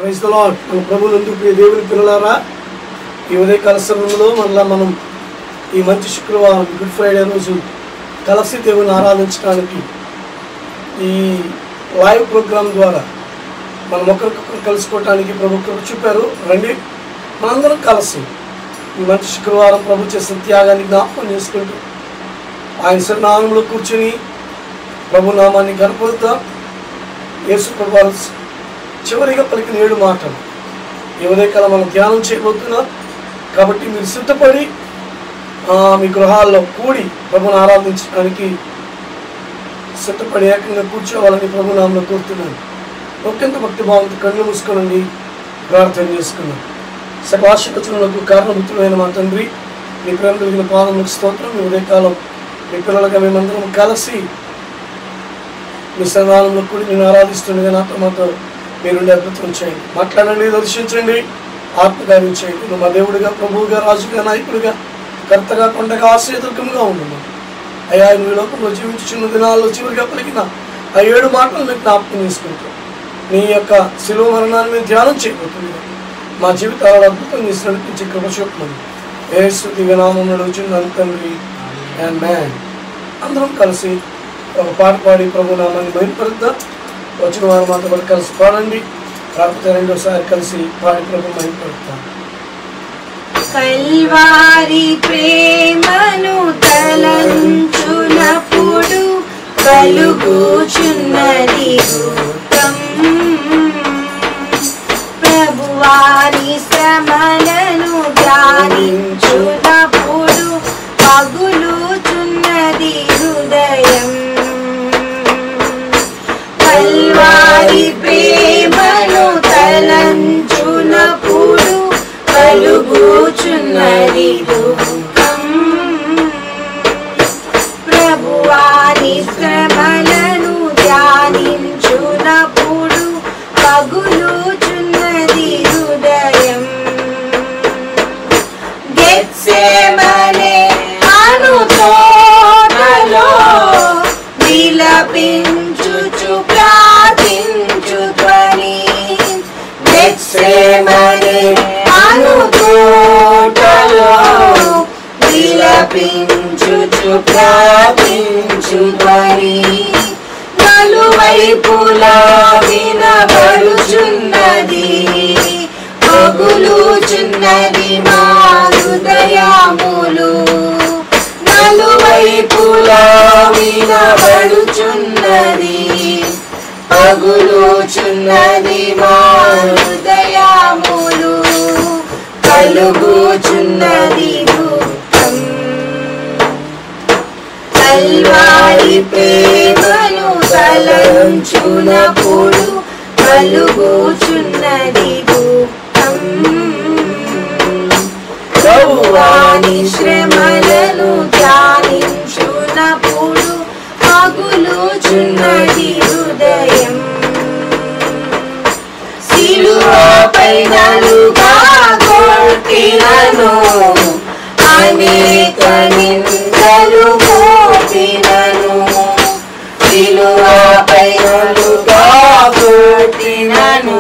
Praise the lord మన ప్రభునందు ప్రియ దేవుని పిల్లలారా ఈ ఉదయకాల సమయంలో మళ్ళా మనం ఈ మంచి శుక్రవారం గుడ్ ఫ్రైడే రోజు కలిసి దేవుని ఆరాధించడానికి ఈ లైవ్ ప్రోగ్రాం ద్వారా మనం ఒకరికొకరు కలుసుకోవటానికి ప్రభు కృప చూపారు రండి మనందరం కలిసి ఈ మంచి శుక్రవారం ప్రభు చేసిన త్యాగాన్ని జ్ఞాపకం చేసుకుంటూ ఆయన సరినామంలో కూర్చుని ప్రభు నామాన్ని గడపడుతాం యేసు ప్రభు వారు చివరిగా పలికిన ఏడు మాటలు ఈ ఉదయకాలం మనం ధ్యానం చేయబోతున్నాం కాబట్టి మీరు సిద్ధపడి ఆ, మీ గృహాల్లో కూడి ప్రభుని ఆరాధించడానికి సిద్ధపడి ఏకంగా కూర్చోవాలని ప్రభు నామంలో కోరుతున్నాను ఒకంత భక్తి భావంతో కళ్ళు మూసుకోనండి ప్రార్థన చేసుకున్నాం సకాశకచనలకు కారణభూతులైన మా తండ్రి మీ ప్రేమ కలిగిన పాదములకు స్తోత్రం మీ ఉదయకాలం మీ పిల్లలుగా మేమందరం కలిసి మీ సన్మానంలో కూడి నేను ఆరాధిస్తుండగా నాతో మాతో మీరుండి అద్భుతం చేయండి మాట్లాడండి దర్శించండి ఆత్మకార్యం చేయండి నువ్వు మా దేవుడిగా ప్రభువుగా రాజుగా నాయకుడిగా కర్తగా కొండగా ఆశ్రయదుర్గంగా ఉండను అయ్యా నువ్వు ఈ లోకంలో జీవించుచున్న దినాల్లో చివరిగా పలికిన ఆ ఏడు మాటలు మీకు జ్ఞాపకం చేసుకుంటాం నీ యొక్క శిలువ మరణాన్ని మేము ధ్యానం చేయబోతుంది మా జీవితాలను అద్భుతం చేసి నడిపించే కృపచూపమని ఏసు దివ్యనామం నడుచున్నాను తండ్రి అండ్ మ్యాన్ అందరం కలిసి ఒక పాట పాడి ప్రభు నామాన్ని బయలుపరుద్దాం వచ్చిన వారు మాతో పాటు కలిసి పాడండి కాకపోతే రెండోసారి కలిసి పాడి ప్రభు బయలుపరుద్దాం కల్వారి ప్రేమను తలంచునప్పుడు కలుగుచున్నది దుఃఖం ప్రభువారి శ్రమలను ధ్యానించునప్పుడు పగులుచున్నది హృదయం కల్వారి ప్రేమను తలంచునప్పుడు కలుగుచున్నది దుఃఖం ప్రభువారి శ్రమలను ధ్యానించునప్పుడు పగులుచున్నది హృదయం గెత్సేమనే అను తోటలో విలపించుచు ప్రార్థించు ధ్వని గెత్సేమనే అను తోటలో విలపించుచు ప్రార్థించు ధ్వని నలువైపులా వినబడుచున్నది పగులుచున్నది మా హృదయములు నలువైపులా వినబడుచున్నది పగులుచున్నది మా హృదయములు కలుగుచున్నది దుఃఖం కల్వారి ప్రేమను తలంచునప్పుడు కలుగుచున్నది దుఃఖం ప్రభువాని శ్రమలను ధ్యానించునప్పుడు పగులుచున్నది హృదయం సిలువపై నలుగా కొట్టినను అనేక నిందలు మోపినను సిలువపై నలుగా కొట్టినను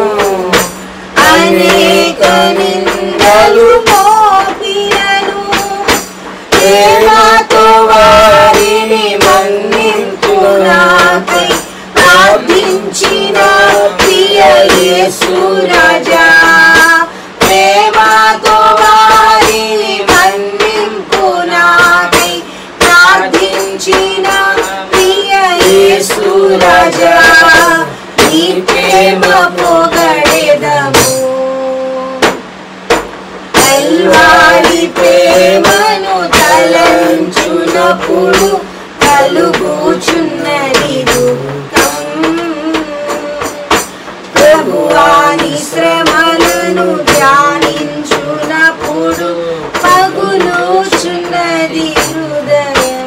అనేక నిందలు మోపినను ప్రేమతో వారిని మన్నించు నాకై ప్రార్థించిన ప్రియ యేసు రాజా ప్రేమతో వారిని మన్నింపు నాకై ప్రార్థించిన ప్రియ యేసు రాజా నీ ప్రేమ పొగడెదము కల్వారి ప్రేమను తలంచునప్పుడు కలుగుచున్నది దుఃఖం ప్రభువాని శ్రమలను ధ్యానించునప్పుడు పగులుచున్నది హృదయం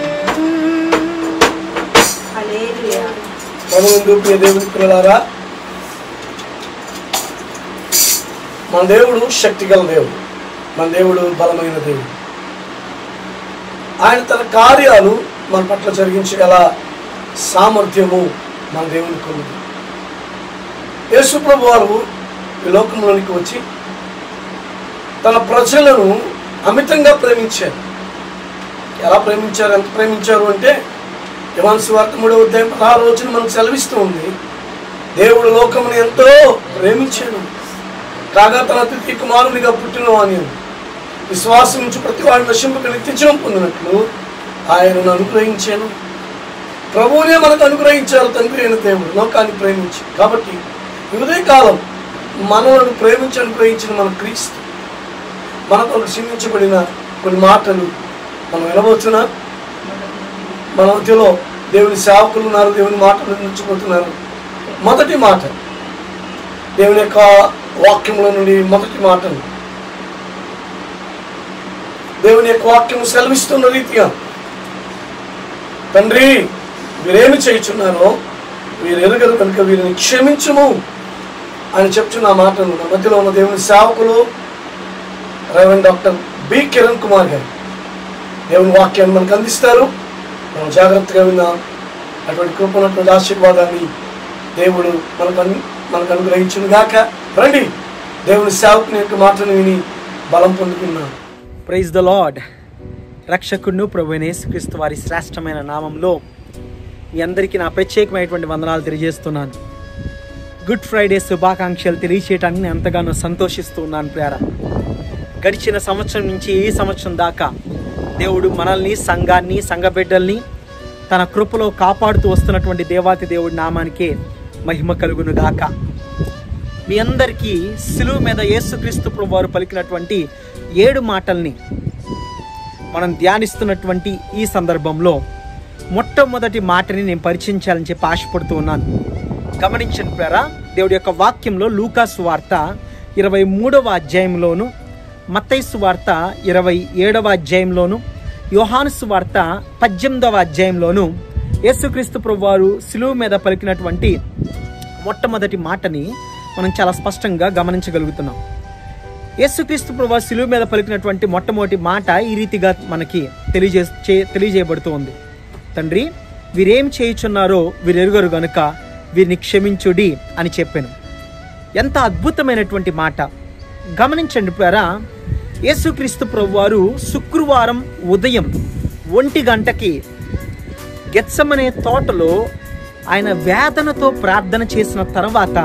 హల్లెలూయా ప్రభునందు ప్రియ దేవుని పిల్లలారా మన దేవుడు శక్తిగల దేవుడు మన దేవుడు బలమైన దేవుడు ఆయన తన కార్యాలు మన పట్ల జరిగించగల సామర్థ్యము మన దేవునికి ఉన్నది యేసుప్రభు వారు ఈ లోకంలోనికి వచ్చి తన ప్రజలను అమితంగా ప్రేమించారు ఎలా ప్రేమించారు ఎంత ప్రేమించారు అంటే యువన్ స్వార్థ మూడవ అధ్యాయం పదహారు రోజున మనకు సెలవిస్తూ ఉంది దేవుడు లోకమును ఎంతో ప్రేమించాను కాగా తన అతిథి కుమారునిగా పుట్టిన వాణి విశ్వాసం నుంచి ప్రతి వాడిని నశింపక నిత్యజీవం పొందినట్లు ఆయనను అనుగ్రహించాను ప్రభువునే మనకు అనుగ్రహించారు తండ్రి అయిన దేవుడు లోకాన్ని ప్రేమించి కాబట్టి ఈ ఉదయకాలం మనలను ప్రేమించి అనుగ్రహించిన మన క్రీస్తు మనకు క్షమించబడిన కొన్ని మాటలు మనం వినవచ్చునా మన మధ్యలో దేవుని సేవకులు ఉన్నారు దేవుని మాటలు నుంచిపోతున్నారు మొదటి మాట దేవుని యొక్క వాక్యంలో నుండి మొదటి మాటలు దేవుని యొక్క వాక్యం సెలవిస్తున్న రీతిగా తండ్రి వీరేమి చేయుచున్నారో వీరు ఎరుగరు కనుక వీరిని క్షమించుము అని చెప్తున్న ఆ మాటను నా మధ్యలో ఉన్న దేవుని సేవకులు reverend doctor B Kiran Kumar garu దేవుని వాక్యాన్ని మనకు అందిస్తారు మనం జాగ్రత్తగా విన్నాం అటువంటి కృపణటువంటి ఆశీర్వాదాన్ని దేవుడు మనకు అను మనకు అనుగ్రహించును గాక రండి దేవుని సేవకుని యొక్క మాటను విని బలం పొందుకున్నాం ప్రైజ్ ద లార్డ్ రక్షకుడును ప్రభువైన యేసుక్రీస్తు వారి శ్రేష్టమైన నామంలో మీ అందరికీ నా ప్రత్యేకమైనటువంటి వందనాలు తెలియజేస్తున్నాను గుడ్ ఫ్రైడే శుభాకాంక్షలు తెలియచేయటానికి నేను ఎంతగానో సంతోషిస్తూ ఉన్నాను ప్రేర గడిచిన సంవత్సరం నుంచి ఈ సంవత్సరం దాకా దేవుడు మనల్ని సంఘాన్ని సంఘ బిడ్డల్ని తన కృపలో కాపాడుతూ వస్తున్నటువంటి దేవాతి దేవుడి నామానికే మహిమ కలుగును గాక మీ అందరికీ సిలువ మీద యేసుక్రీస్తు ప్రభు వారు పలికినటువంటి ఏడు మాటల్ని మనం ధ్యానిస్తున్నటువంటి ఈ సందర్భంలో మొట్టమొదటి మాటని నేను పరిచయించాలని చెప్పి ఆశపడుతూ ఉన్నాను గమనించండి ప్రేరా దేవుడి యొక్క వాక్యంలో లూకాసు వార్త ఇరవై మూడవ అధ్యాయంలోను మత్తైసు వార్త ఇరవై ఏడవ అధ్యాయంలోను యోహాను వార్త పద్దెనిమిదవ అధ్యాయంలోను యేసుక్రీస్తు ప్రభు వారు సిలువ మీద పలికినటువంటి మొట్టమొదటి మాటని మనం చాలా స్పష్టంగా గమనించగలుగుతున్నాం యేసుక్రీస్తు ప్రభు శిలువ మీద పలికినటువంటి మొట్టమొదటి మాట ఈ రీతిగా మనకి తెలియజే చే- తెలియజేయబడుతూ ఉంది తండ్రి వీరేం చేయుచున్నారో వీరెరుగరు గనుక వీరిని క్షమించుడి అని చెప్పాను ఎంత అద్భుతమైనటువంటి మాట గమనించండి ప్రేరా యేసుక్రీస్తు ప్రభు వారు శుక్రవారం ఉదయం ఒంటి గంటకి గెత్సమనే తోటలో ఆయన వేదనతో ప్రార్థన చేసిన తర్వాత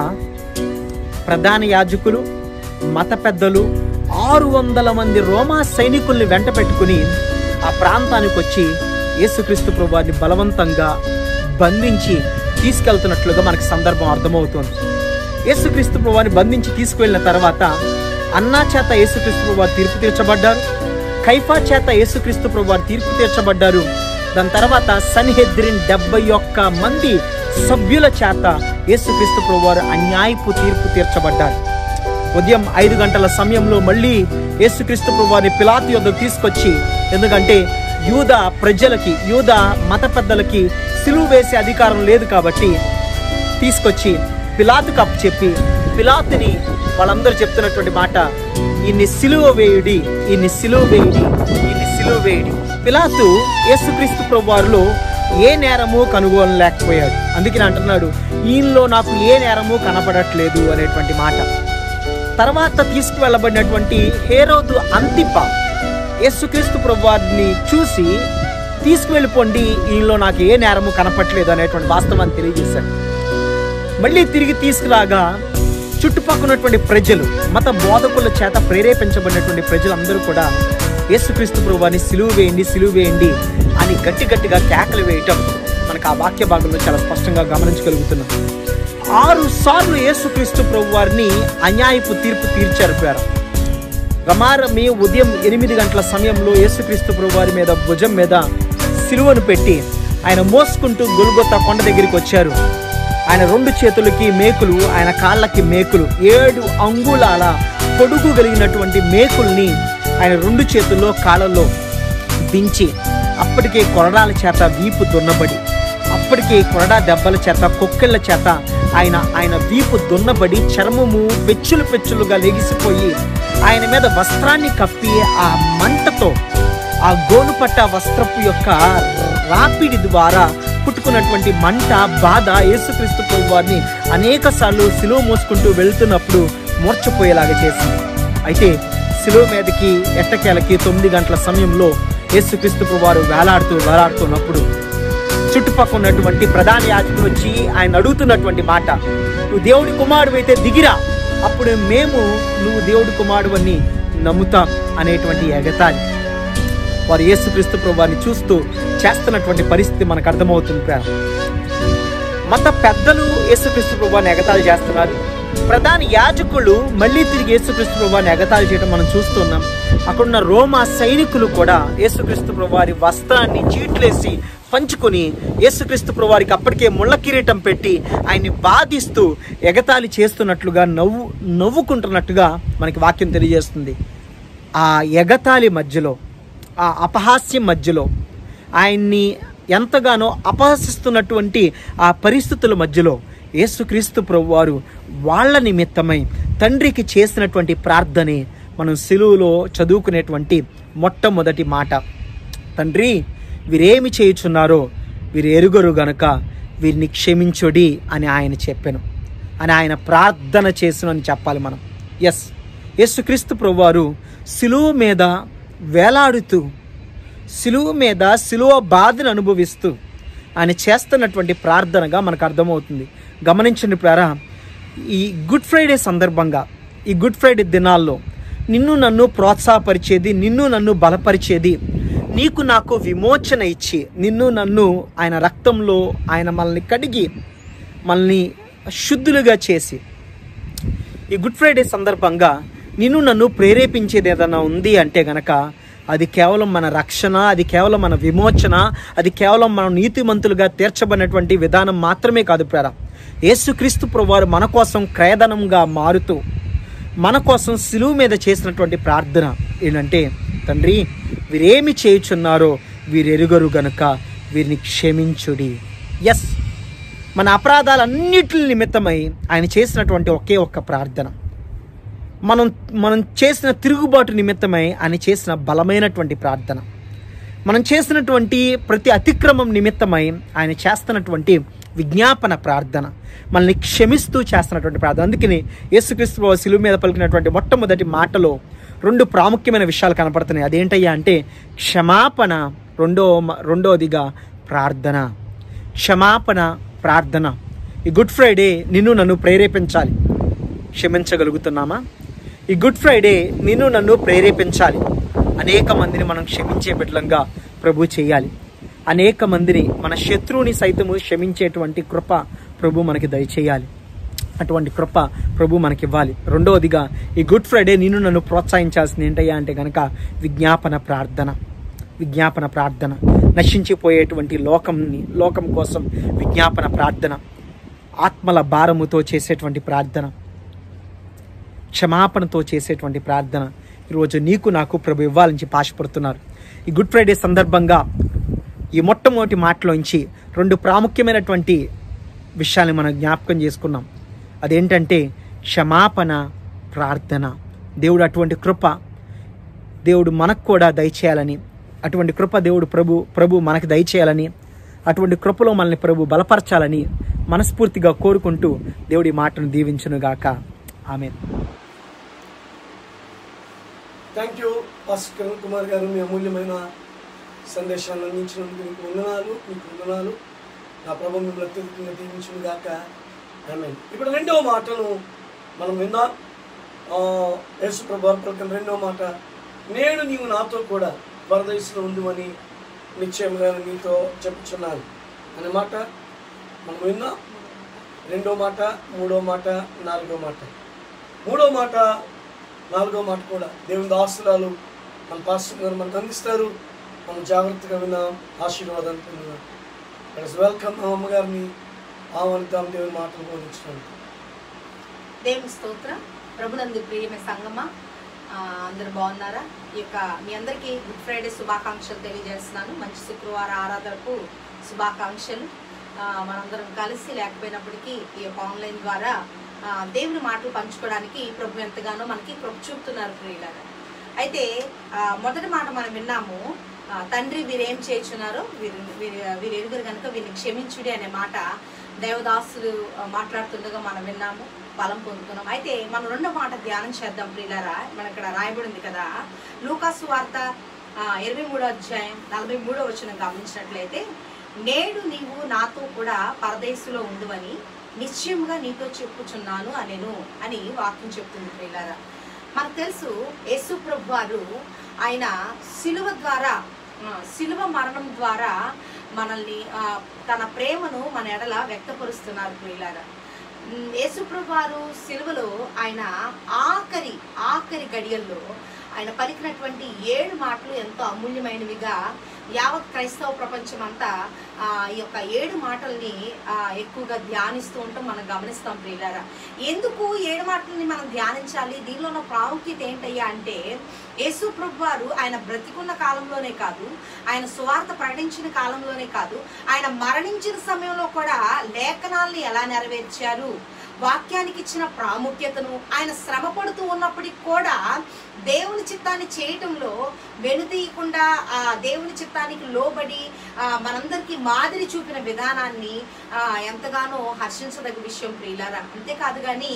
ప్రధాన యాజకులు మత పెద్దలు ఆరు వందల మంది రోమా సైనికుల్ని వెంట పెట్టుకుని ఆ ప్రాంతానికి వచ్చి యేసుక్రీస్తు ప్రభువారిని బలవంతంగా బంధించి తీసుకెళ్తున్నట్లుగా మనకి సందర్భం అర్థమవుతోంది యేసుక్రీస్తు ప్రభువారిని బంధించి తీసుకువెళ్ళిన తర్వాత అన్నా చేత యేసుక్రీస్తు ప్రభువారు తీర్పు తీర్చబడ్డారు కైఫా చేత యేసుక్రీస్తు ప్రభువారు తీర్పు తీర్చబడ్డారు దాని తర్వాత సన్హెద్రిన్ డెబ్బై ఒక్క మంది సభ్యుల చేత యేసుక్రీస్తు ప్రభువారు అన్యాయపు తీర్పు తీర్చబడ్డారు ఉదయం ఐదు గంటల సమయంలో మళ్ళీ యేసుక్రీస్తు ప్రభువారిని పిలాతు యొద్దకు తీసుకొచ్చి ఎందుకంటే యూద ప్రజలకి యూద మత పెద్దలకి సిలువ వేసే అధికారం లేదు కాబట్టి తీసుకొచ్చి పిలాతుకు అప్పు చెప్పి పిలాతుని వాళ్ళందరూ చెప్తున్నటువంటి మాట ఈయన్ని సిలువ వేయుడి ఈయన్ని సిలువ వేయుడి ఈయన్ని సిలువ వేయుడి పిలాతు యేసుక్రీస్తు ప్రభువారిలో ఏ నేరము కనుగొనలేకపోయాడు అందుకని అంటున్నాడు ఈయనలో నాకు ఏ నేరము కనపడట్లేదు అనేటువంటి మాట తర్వాత తీసుకువెళ్ళబడినటువంటి హేరోదు అంతిప యేసుక్రీస్తు ప్రభువారిని చూసి తీసుకువెళ్ళిపోండి ఈయనలో నాకు ఏ నేరము కనపట్లేదు అనేటువంటి వాస్తవాన్ని తెలియజేశాడు మళ్ళీ తిరిగి తీసుకురాగా చుట్టుపక్కల ఉన్నటువంటి ప్రజలు మత బోధకుల చేత ప్రేరేపించబడినటువంటి ప్రజలందరూ కూడా యేసుక్రీస్తు ప్రభువారిని సిలువ వేయండి సిలువ వేయండి అని గట్టి గట్టిగా కేకలు వేయటం మనకు ఆ వాక్య భాగంలో చాలా స్పష్టంగా గమనించగలుగుతున్నాం ఆరు సార్లు యేసుక్రీస్తు ప్రభు వారిని అన్యాయపు తీర్పు తీర్చారు పేర రమారమి ఉదయం ఎనిమిది గంటల సమయంలో యేసుక్రీస్తు ప్రభు వారి మీద భుజం మీద సిలువను పెట్టి ఆయన మోసుకుంటూ గొలుగొత్త కొండ దగ్గరికి వచ్చారు ఆయన రెండు చేతులకి మేకులు ఆయన కాళ్ళకి మేకులు ఏడు అంగుళాల పొడుగు కలిగినటువంటి మేకుల్ని ఆయన రెండు చేతుల్లో కాళ్ళల్లో దించి అప్పటికే కొరడాల చేత వీపు దున్నబడి అప్పటికే కొరడా దెబ్బల చేత కొక్కెళ్ళ చేత ఆయన ఆయన వీపు దున్నబడి చర్మము పెచ్చులు పెచ్చులుగా లెగిసిపోయి ఆయన మీద వస్త్రాన్ని కప్పి ఆ మంటతో ఆ గోనుపట్ట వస్త్రపు యొక్క రాపిడి ద్వారా పుట్టుకున్నటువంటి మంట బాధ యేసుక్రీస్తు ప్రభు వారిని అనేక సార్లు సిలువ మోసుకుంటూ వెళ్తున్నప్పుడు మూర్చపోయేలాగా చేసింది అయితే శిలువ మీదకి ఎట్టకేలకి తొమ్మిది గంటల సమయంలో యేసుక్రీస్తు వారు వేలాడుతూ వేలాడుతున్నప్పుడు చుట్టుపక్కల ఉన్నటువంటి ప్రధాన యాజకులు వచ్చి ఆయన అడుగుతున్నటువంటి మాట నువ్వు దేవుడి కుమారుడు అయితే దిగిరా అప్పుడు మేము నువ్వు దేవుడి కుమారుడు అని నమ్ముతాం అనేటువంటి ఎగతాళి వారు యేసుక్రీస్తు ప్రభువారిని చూస్తూ చేస్తున్నటువంటి పరిస్థితి మనకు అర్థమవుతుంది ప్రేమ మత పెద్దలు యేసుక్రీస్తు ప్రభువాన్ని ఎగతాళి చేస్తున్నారు ప్రధాన యాజకులు మళ్ళీ తిరిగి యేసుక్రీస్తు ప్రభువాన్ని ఎగతాళి చేయడం మనం చూస్తున్నాం అక్కడున్న రోమా సైనికులు కూడా యేసుక్రీస్తు ప్రభువారి వస్త్రాన్ని చీట్లేసి పంచుకొని యేసుక్రీస్తు ప్రభువారికి అప్పటికే ముళ్ళ కిరీటం పెట్టి ఆయన్ని బాధిస్తూ ఎగతాళి చేస్తున్నట్లుగా నవ్వు నవ్వుకుంటున్నట్టుగా మనకి వాక్యం తెలియజేస్తుంది ఆ ఎగతాళి మధ్యలో ఆ అపహాస్యం మధ్యలో ఆయన్ని ఎంతగానో అపహసిస్తున్నటువంటి ఆ పరిస్థితుల మధ్యలో యేసుక్రీస్తు ప్రభువారు వాళ్ళ నిమిత్తమై తండ్రికి చేసినటువంటి ప్రార్థనే మనం సిలువులో చదువుకునేటువంటి మొట్టమొదటి మాట తండ్రి వీరేమి చేయుచున్నారో వీరు ఎరుగరు గనుక వీరిని క్షమించుడి అని ఆయన చెప్పాను అని ఆయన ప్రార్థన చేసిన అని చెప్పాలి మనం ఎస్ యేసుక్రీస్తు ప్రభువారు సిలువు మీద వేలాడుతూ సిలువు మీద సిలువ బాధను అనుభవిస్తూ ఆయన చేస్తున్నటువంటి ప్రార్థనగా మనకు అర్థమవుతుంది గమనించండి ప్రారా ఈ గుడ్ ఫ్రైడే సందర్భంగా ఈ గుడ్ ఫ్రైడే దినాల్లో నిన్ను నన్ను ప్రోత్సాహపరిచేది నిన్ను నన్ను బలపరిచేది నీకు నాకు విమోచన ఇచ్చి నిన్ను నన్ను ఆయన రక్తంలో ఆయన మనల్ని కడిగి మనల్ని శుద్ధులుగా చేసి ఈ గుడ్ ఫ్రైడే సందర్భంగా నిన్ను నన్ను ప్రేరేపించేది ఏదైనా ఉంది అంటే గనక అది కేవలం మన రక్షణ అది కేవలం మన విమోచన అది కేవలం మనం నీతిమంతులుగా తీర్చబడినటువంటి విధానం మాత్రమే కాదు ప్రేర యేసుక్రీస్తు ప్రభువారు మన కోసం క్రయధనంగా మారుతూ మన కోసం సిలువు మీద చేసినటువంటి ప్రార్థన ఏంటంటే తండ్రి వీరేమి చేయుచున్నారో వీరెరుగరు గనుక వీరిని క్షమించుడి ఎస్ మన అపరాధాలన్నిటి నిమిత్తమై ఆయన చేసినటువంటి ఒకే ఒక్క ప్రార్థన మనం మనం చేసిన తిరుగుబాటు నిమిత్తమై ఆయన చేసిన బలమైనటువంటి ప్రార్థన మనం చేసినటువంటి ప్రతి అతిక్రమం నిమిత్తమై ఆయన చేస్తున్నటువంటి విజ్ఞాపన ప్రార్థన మనల్ని క్షమిస్తూ చేస్తున్నటువంటి ప్రార్థన అందుకని యేసుక్రీస్తు ప్రభు శిలువ మీద పలికినటువంటి మొట్టమొదటి మాటలో రెండు ప్రాముఖ్యమైన విషయాలు కనపడుతున్నాయి అదేంటయ్యా అంటే క్షమాపణ రెండో రెండోదిగా ప్రార్థన క్షమాపణ ప్రార్థన ఈ గుడ్ ఫ్రైడే నిన్ను నన్ను ప్రేరేపించాలి క్షమించగలుగుతున్నామా ఈ గుడ్ ఫ్రైడే నిన్ను నన్ను ప్రేరేపించాలి అనేక మందిని మనం క్షమించే బిడ్డలంగా ప్రభు చేయాలి అనేక మందిని మన శత్రువుని సైతము క్షమించేటువంటి కృప ప్రభు మనకి దయచేయాలి అటువంటి కృప ప్రభు మనకి ఇవ్వాలి రెండవదిగా ఈ గుడ్ ఫ్రైడే నిన్ను నన్ను ప్రోత్సహించాల్సింది ఏంటయ్యా అంటే కనుక విజ్ఞాపన ప్రార్థన విజ్ఞాపన ప్రార్థన నశించిపోయేటువంటి లోకంని లోకం కోసం విజ్ఞాపన ప్రార్థన ఆత్మల భారముతో చేసేటువంటి ప్రార్థన క్షమాపణతో చేసేటువంటి ప్రార్థన ఈరోజు నీకు నాకు ప్రభు ఇవ్వాలని చెప్పి ఆశపడుతున్నారు ఈ గుడ్ ఫ్రైడే సందర్భంగా ఈ మొట్టమొదటి మాటలోంచి రెండు ప్రాముఖ్యమైనటువంటి విషయాన్ని మనం జ్ఞాపకం చేసుకున్నాం అదేంటంటే క్షమాపణ ప్రార్థన దేవుడు అటువంటి కృప దేవుడు మనకు కూడా దయచేయాలని అటువంటి కృప దేవుడు ప్రభు ప్రభు మనకు దయచేయాలని అటువంటి కృపలో మనల్ని ప్రభు బలపరచాలని మనస్ఫూర్తిగా కోరుకుంటూ దేవుడి మాటను దీవించునుగాక ఆమె thank you pastor Kiran Kumar garu మీ అమూల్యమైన సందేశాన్ని అందించినందుకు మీకు వందనాలు మీకు వందనాలు నా ప్రభు మిమ్మల్ని అత్యధికంగా దీవించును గాక ఆమె ఇప్పుడు రెండవ మాటను మనం విందాం ఆ, యేసు ప్రభు పలికిన రెండవ మాట నేడు నీవు నాతో కూడా పరదేశంలో ఉందిమని నిశ్చయంగా నీతో చెప్పుచున్నాను అనే మాట మనం విందాం రెండో మాట మూడో మాట నాలుగో మాట మూడో మాట నాలుగో మాట కూడా దేవుని దాసురాలు మన పాస్టర్ గారు మనకు అందిస్తారు మనం జాగ్రత్తగా విన్నాం ఆశీర్వాదాన్ని పొందుదాం వెల్కమ్ మా అమ్మగారిని ఆహ్వానిద్దాం దేవుని మాటలు బోధించడానికి దేవుని స్తోత్రం ప్రభునందు ప్రియమైన సంగమ ఆ, అందరూ బాగున్నారా ఈ యొక్క మీ అందరికీ గుడ్ ఫ్రైడే శుభాకాంక్షలు తెలియజేస్తున్నాను మంచి శుక్రవారం ఆరాధనకు శుభాకాంక్షలు ఆ, మనందరం కలిసి లేకపోయినప్పటికీ ఈ యొక్క ఆన్లైన్ ద్వారా ఆ, దేవుని మాటలు పంచుకోవడానికి ప్రభు ఎంతగానో మనకి కృప చూపుతున్నారు ప్రియులారా అయితే ఆ, మొదటి మాట మనం విన్నాము ఆ, తండ్రి వీరేం చేయుచున్నారో వీరు వీరు వీరు ఎరుగురు కనుక వీరిని క్షమించుడి అనే మాట దేవదాసులు ఆ, మాట్లాడుతుండగా మనం విన్నాము బలం పొందుతున్నాం అయితే మనం రెండో మాట ధ్యానం చేద్దాం ప్రియులారా మన ఇక్కడ రాయబడింది కదా లూకాసు వార్త ఆ, ఇరవై మూడో అధ్యాయం నలభై మూడో వచ్చిన గమనించినట్లయితే నేడు నీవు నాతో కూడా పరదేశులో ఉండువని నిశ్చయముగా నీతో చెప్పుచున్నాను అనేను అని వాక్యం చెప్తుంది ప్రియులారా మనకు తెలుసు యేసు ప్రభు వారు ఆయన సిలువ ద్వారా ఆ, సిలువ మరణం ద్వారా మనల్ని ఆ, తన ప్రేమను మన ఎడల వ్యక్తపరుస్తున్నారు ప్రియులారా ఉమ్, యేసుప్రభు వారు సిలువలో ఆయన ఆఖరి ఆఖరి గడియల్లో ఆయన పలికినటువంటి ఏడు మాటలు ఎంతో అమూల్యమైనవిగా యావత్ క్రైస్తవ ప్రపంచం అంతా ఆ, ఈ యొక్క ఏడు మాటల్ని ఆ, ఎక్కువగా ధ్యానిస్తూ ఉంటాం మనం గమనిస్తాం ప్రియులారా ఎందుకు ఏడు మాటల్ని మనం ధ్యానించాలి దీనిలో ఉన్న ప్రాముఖ్యత ఏంటయ్యా అంటే యేసు ప్రభు వారు ఆయన బ్రతికున్న కాలంలోనే కాదు ఆయన సువార్త ప్రకటించిన కాలంలోనే కాదు ఆయన మరణించిన సమయంలో కూడా లేఖనాల్ని ఎలా నెరవేర్చారు వాక్యానికి ఇచ్చిన ప్రాముఖ్యతను ఆయన శ్రమ పడుతూ ఉన్నప్పటికి కూడా దేవుని చిత్తాన్ని చేయటంలో వెనుతీయకుండా ఆ దేవుని చిత్తానికి లోబడి ఆ, మనందరికీ మాదిరి చూపిన విధానాన్ని ఆ, ఎంతగానో హర్షించదగ్గ విషయం ప్రియులారా అంతేకాదు కానీ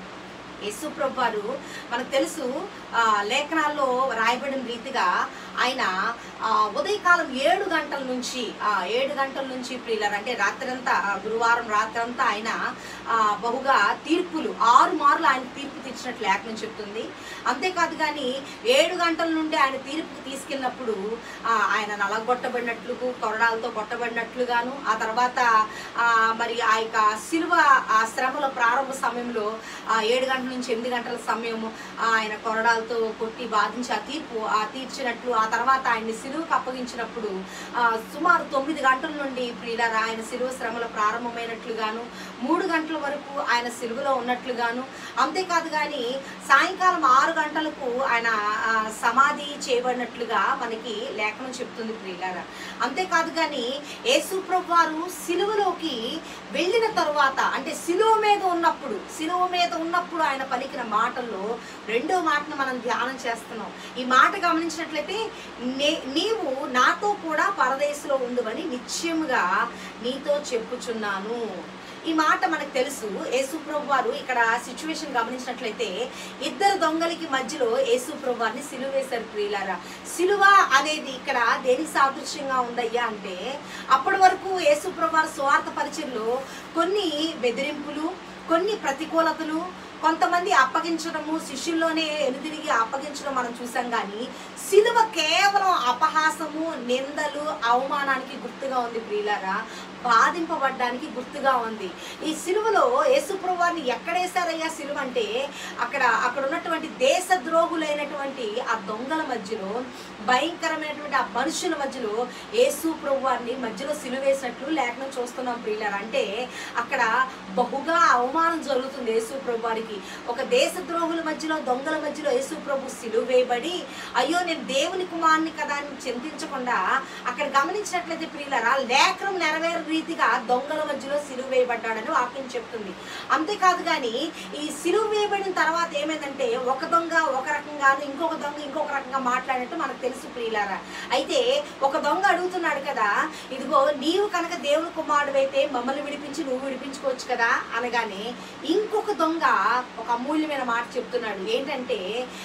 యేసు ప్రభు వారు మనకు తెలుసు ఆ, లేఖనాల్లో రాయబడిన రీతిగా ఆయన ఆ, ఉదయకాలం ఏడు గంటల నుంచి ఆ, ఏడు గంటల నుంచి ప్రియులర్ అంటే రాత్రంతా ఆ, గురువారం రాత్రంతా ఆయన ఆ, బహుగా తీర్పులు ఆరు మార్లు ఆయన తీర్పు తీర్చినట్లు లేఖనం చెప్తుంది అంతేకాదు కానీ ఏడు గంటల నుండి ఆయన తీర్పుకు తీసుకెళ్ళినప్పుడు ఆ, ఆయన నలగొట్టబడినట్లు కొరడాలతో కొట్టబడినట్లుగాను ఆ తర్వాత ఆ, మరి ఆ యొక్క శిలువ ఆ శ్రమల ప్రారంభ సమయంలో ఆ ఏడు గంటల నుంచి ఎనిమిది గంటల సమయము ఆ, ఆయన కొరడాలతో కొట్టి బాధించి ఆ తీర్పు ఆ తీర్చినట్లు ఆ తర్వాత ఆయన్ని సిలువకు అప్పగించినప్పుడు ఆ, సుమారు తొమ్మిది గంటల నుండి ప్రియులారా ఆయన సిలువ శ్రమలు ప్రారంభమైనట్లుగాను మూడు గంటల వరకు ఆయన సిలువలో ఉన్నట్లుగాను అంతేకాదు కానీ సాయంకాలం ఆరు గంటలకు ఆయన ఆ, సమాధి చేయబడినట్లుగా మనకి లేఖనం చెప్తుంది ప్రియులారా అంతేకాదు కానీ యేసు ప్రభు వారు సిలువలోకి వెళ్ళిన తరువాత అంటే సిలువ మీద ఉన్నప్పుడు సిలువ మీద ఉన్నప్పుడు ఆయన పలికిన మాటల్లో రెండో మాటను మనం ధ్యానం చేస్తున్నాం ఈ మాట గమనించినట్లయితే నే- నీవు నాతో కూడా పరదేశంలో ఉండువని నిశ్చయముగా నీతో చెప్పుచున్నాను ఈ మాట మనకు తెలుసు యేసుప్రభు వారు ఇక్కడ సిచ్యువేషన్ గమనించినట్లయితే ఇద్దరు దొంగలకి మధ్యలో యేసుప్రభు వారిని సిలువ వేశారు ప్రియులారా సిలువ అనేది ఇక్కడ దేనికి సాదృశ్యంగా ఉందయ్యా అంటే అప్పటి వరకు యేసుప్రభు వారి స్వార్థ పరిచయంలో కొన్ని బెదిరింపులు కొన్ని ప్రతికూలతలు కొంతమంది అప్పగించడము శిష్యుల్లోనే ఎనుదిరిగి అప్పగించడం మనం చూసాం కానీ సిలువ కేవలం అపహాసము నిందలు అవమానానికి గుర్తుగా ఉంది ప్రియులారా బాధింపబడ్డానికి గుర్తుగా ఉంది ఈ సిలువలో యేసుప్రభు వారిని ఎక్కడేశారయ్యా సిలువ అంటే అక్కడ అక్కడ ఉన్నటువంటి దేశ ద్రోహులైనటువంటి ఆ దొంగల మధ్యలో భయంకరమైనటువంటి ఆ మనుషుల మధ్యలో యేసు ప్రభు వారిని మధ్యలో సిలువేసినట్లు లేఖనం చూస్తున్నాం ప్రియులారా అంటే అక్కడ బహుగా అవమానం జరుగుతుంది యేసు ప్రభు వారికి ఒక దేశ ద్రోహుల మధ్యలో దొంగల మధ్యలో యేసు ప్రభు సిలువ వేయబడి అయ్యో నేను దేవుని కుమారుని కదా అని చింతించకుండా అక్కడ గమనించినట్లయితే ప్రియులరా లేఖనం నెరవేరు రీతిగా దొంగల మధ్యలో సిలువ వేయబడ్డాడని వాక్యం చెప్తుంది అంతేకాదు కానీ ఈ సిలువ వేయబడిన తర్వాత ఏమైందంటే ఒక దొంగ ఒక రకంగాను ఇంకొక దొంగ ఇంకొక రకంగా మాట్లాడినట్టు మనకు తెలుసు ప్రియులారా అయితే ఒక దొంగ అడుగుతున్నాడు కదా ఇదిగో నీవు కనుక దేవుని కుమారుడు అయితే మమ్మల్ని విడిపించి నువ్వు విడిపించుకోవచ్చు కదా అనగానే ఇంకొక దొంగ ఒక అమూల్యమైన మాట చెప్తున్నాడు ఏంటంటే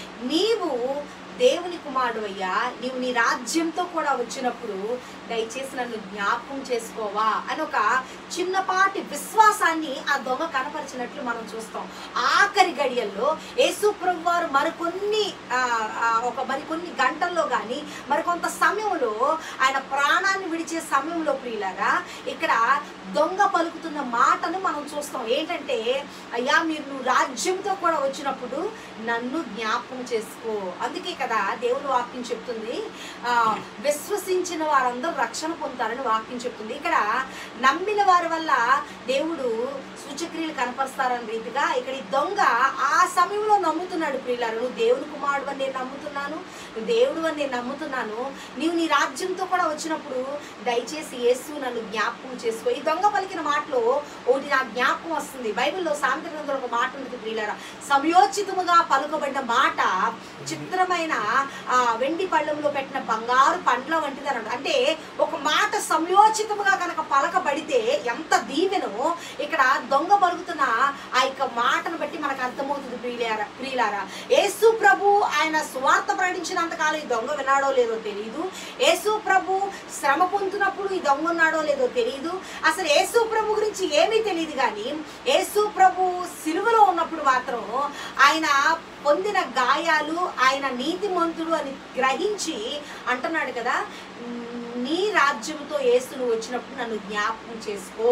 నీవు దేవుని కుమారుడు అయ్యా నీవు నీ రాజ్యంతో కూడా వచ్చినప్పుడు దయచేసి నన్ను జ్ఞాపకం చేసుకోవా అని ఒక చిన్నపాటి విశ్వాసాన్ని ఆ దొంగ కనపరిచినట్లు మనం చూస్తాం ఆఖరి గడియల్లో యేసు ప్రభు వారు మరికొన్ని ఆ, ఆ, ఒక మరికొన్ని గంటల్లో కానీ మరికొంత సమయంలో ఆయన ప్రాణాన్ని విడిచే సమయంలో ప్రియులారా ఇక్కడ దొంగ పలుకుతున్న మాటను మనం చూస్తాం ఏంటంటే అయ్యా మీరు నువ్వు రాజ్యంతో కూడా వచ్చినప్పుడు నన్ను జ్ఞాపకం చేసుకో అందుకే కదా దేవుని వాక్యం చెప్తుంది ఆ, విశ్వసించిన వారందరూ రక్షణ పొందుతారని వాక్యం చెప్తుంది ఇక్కడ నమ్మిన వారి వల్ల దేవుడు సూచక్రియలు కనపరుస్తారని రీతిగా ఇక్కడ ఈ దొంగ ఆ సమయంలో నమ్ముతున్నాడు ప్రియులారు నువ్వు దేవుని కుమారుడు అని నేను నమ్ముతున్నాను నువ్వు దేవుడు అని నేను నమ్ముతున్నాను నీవు నీ రాజ్యంతో కూడా వచ్చినప్పుడు దయచేసి యేసు నన్ను జ్ఞాపకం చేసుకో ఈ దొంగ పలికిన మాటలో ఒకటి నా జ్ఞాపకం వస్తుంది బైబిల్లో సామెత గ్రంథంలో ఒక మాట ఉంటుంది ప్రియులారా సమయోచితముగా పలుకబడిన మాట చిత్రమైన ఆయన ఆ వెండి పళ్ళెంలో పెట్టిన బంగారు పండ్ల వంటిది అన్నాడు అంటే ఒక మాట సంయోచితముగా కనుక పలకబడితే ఎంత దీవెనో ఇక్కడ దొంగ పలుకుతున్న ఆ యొక్క మాటను బట్టి మనకు అర్థమవుతుంది ప్రియులారా ప్రియులారా యేసు ప్రభు ఆయన స్వార్థ ప్రకటించినంత కాలం ఈ దొంగ విన్నాడో లేదో తెలియదు యేసు ప్రభు శ్రమ పొందుతున్నప్పుడు ఈ దొంగ ఉన్నాడో లేదో తెలియదు అసలు యేసు ప్రభు గురించి ఏమీ తెలియదు కానీ యేసు ప్రభు సిలువలో ఉన్నప్పుడు మాత్రం ఆయన పొందిన గాయాలు ఆయన నీతిమంతుడు అని గ్రహించి అంటున్నాడు కదా నీ రాజ్యంతో యేసు నువ్వు వచ్చినప్పుడు నన్ను జ్ఞాపకం చేసుకో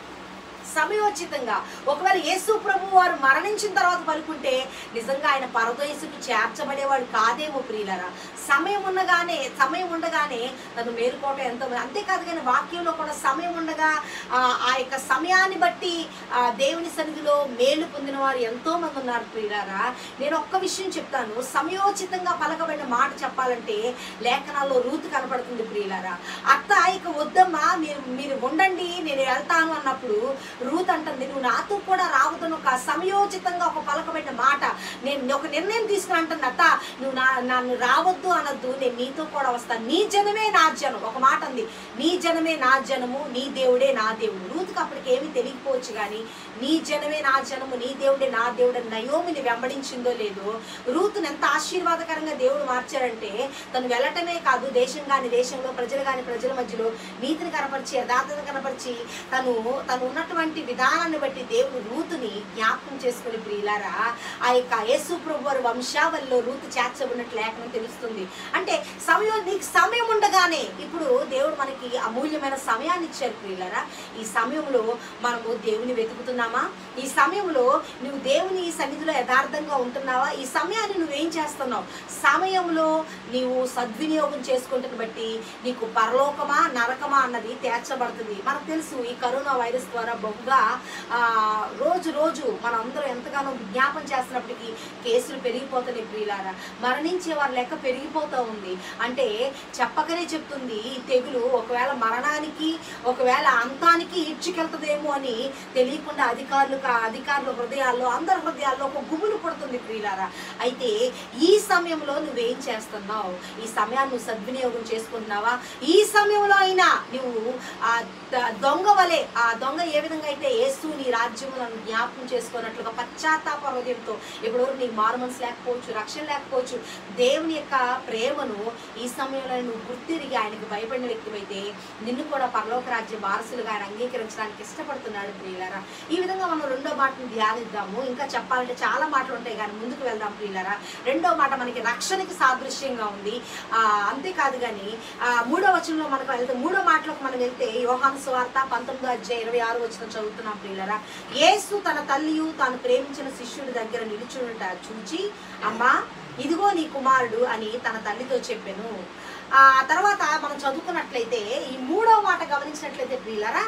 సమయోచితంగా ఒకవేళ యేసు ప్రభు వారు మరణించిన తర్వాత పలుకుంటే నిజంగా ఆయన పరదేశకు చేర్చబడేవాడు కాదేమో ప్రియులరా సమయం ఉండగానే సమయం ఉండగానే తను మేలుకోవటం ఎంతో అంతేకాదు కానీ వాక్యంలో కూడా సమయం ఉండగా ఆ, ఆ యొక్క సమయాన్ని బట్టి ఆ, దేవుని సన్నిధిలో మేలు పొందిన వారు ఎంతో మంది ఉన్నారు ప్రియులారా నేను ఒక్క విషయం చెప్తాను సమయోచితంగా పలకబడిన మాట చెప్పాలంటే లేఖనాల్లో రూతు కనపడుతుంది ప్రియులారా అత్త ఇక వద్దమ్మా మీరు మీరు ఉండండి నేను వెళ్తాను అన్నప్పుడు రూత్ అంటుంది నువ్వు నాతో కూడా రావద్దని ఒక సమయోచితంగా ఒక పలకబడిన మాట నేను ఒక నిర్ణయం తీసుకుని అంటుంది అత్త నువ్వు నా నన్ను రావద్దు అనొద్దు నేను నీతో కూడా వస్తాను నీ జనమే నా జనం ఒక మాట ఉంది నీ జనమే నా జనము నీ దేవుడే నా దేవుడు రూతుకు అప్పటికి ఏమీ తెలియకపోవచ్చు కానీ నీ జనమే నా జనము నీ దేవుడే నా దేవుడు అని నయోమిని వెంబడించిందో లేదో రూతుని ఎంత ఆశీర్వాదకరంగా దేవుడు మార్చారంటే తను వెళ్ళటమే కాదు దేశం కాని దేశంలో ప్రజలు కాని ప్రజల మధ్యలో నీతిని కనపరిచి యథార్థత కనపరిచి తను తను ఉన్నటువంటి విధానాన్ని బట్టి దేవుడు రూతుని జ్ఞాపకం చేసుకుని ప్రియులారా ఆ యొక్క యేసు ప్రభు వారి వంశావళిలో రూతు చేర్చబడినట్లు లేఖనం తెలుస్తుంది అంటే సమయం నీకు సమయం ఉండగానే ఇప్పుడు దేవుడు మనకి అమూల్యమైన సమయాన్ని ఇచ్చారు ప్రియులారా ఈ సమయంలో మనము దేవుని వెతుకుతున్నామా ఈ సమయంలో నువ్వు దేవుని సన్నిధిలో యథార్థంగా ఉంటున్నావా ఈ సమయాన్ని నువ్వేం చేస్తున్నావు సమయంలో నీవు సద్వినియోగం చేసుకుంటున్న బట్టి నీకు పరలోకమా నరకమా అన్నది తేర్చబడుతుంది మనకు తెలుసు ఈ కరోనా వైరస్ ద్వారా బహుగా ఆ, రోజు రోజు మనం అందరం ఎంతగానో విజ్ఞాపం చేస్తున్నప్పటికీ కేసులు పెరిగిపోతున్నాయి ప్రియులారా మరణించే వారి లెక్క పెరిగిపోతూ ఉంది అంటే చెప్పకనే చెప్తుంది ఈ తెగులు ఒకవేళ మరణానికి ఒకవేళ అంతానికి ఇడ్చుకెళ్తుందేమో అని తెలియకుండా అధికారులు అధికారుల హృదయాల్లో అందరి హృదయాల్లో ఒక గుబులు పడుతుంది ప్రియులారా అయితే ఈ సమయంలో నువ్వేం చేస్తున్నావు ఈ సమయాన్ని నువ్వు సద్వినియోగం చేసుకుంటున్నావా ఈ సమయంలో అయినా నువ్వు ఆ ద- దొంగ వలె ఆ దొంగ ఏ విధంగా అయితే యేసు నీ రాజ్యములను జ్ఞాపకం చేసుకున్నట్లుగా పశ్చాత్తాప హృదయంతో ఇప్పుడు నీకు మారు మనసు లేకపోవచ్చు రక్షణ లేకపోవచ్చు దేవుని యొక్క ప్రేమను ఈ సమయంలో నువ్వు గుర్తిరిగి ఆయనకు భయపడిన వ్యక్తివైతే నిన్ను కూడా పరలోక రాజ్య వారసులుగా ఆయన అంగీకరించడానికి ఇష్టపడుతున్నాడు ప్రియులారా ఈ విధంగా మనం రెండో మాటను ధ్యానిద్దాము ఇంకా చెప్పాలంటే చాలా మాటలు ఉంటాయి కానీ ముందుకు వెళ్దాం ప్రియులారా రెండో మాట మనకి రక్షణకి సాదృశ్యంగా ఉంది ఆ, అంతేకాదు కానీ ఆ, మూడో వచనంలో మనకు వెళ్తే మూడో మాటలకు మనం వెళ్తే యోహాను సువార్త పంతొమ్మిదో అధ్యాయ ఇరవై ఆరు వచ్చిన చదువుతున్నాం ప్రియులరా యేసు తన తల్లియు తాను ప్రేమించిన శిష్యుడి దగ్గర నిలుచుంట చూచి అమ్మా ఇదిగో నీ కుమారుడు అని తన తల్లితో చెప్పాను ఆ తర్వాత మనం చదువుకున్నట్లయితే ఈ మూడో మాట గమనించినట్లయితే ప్రియులరా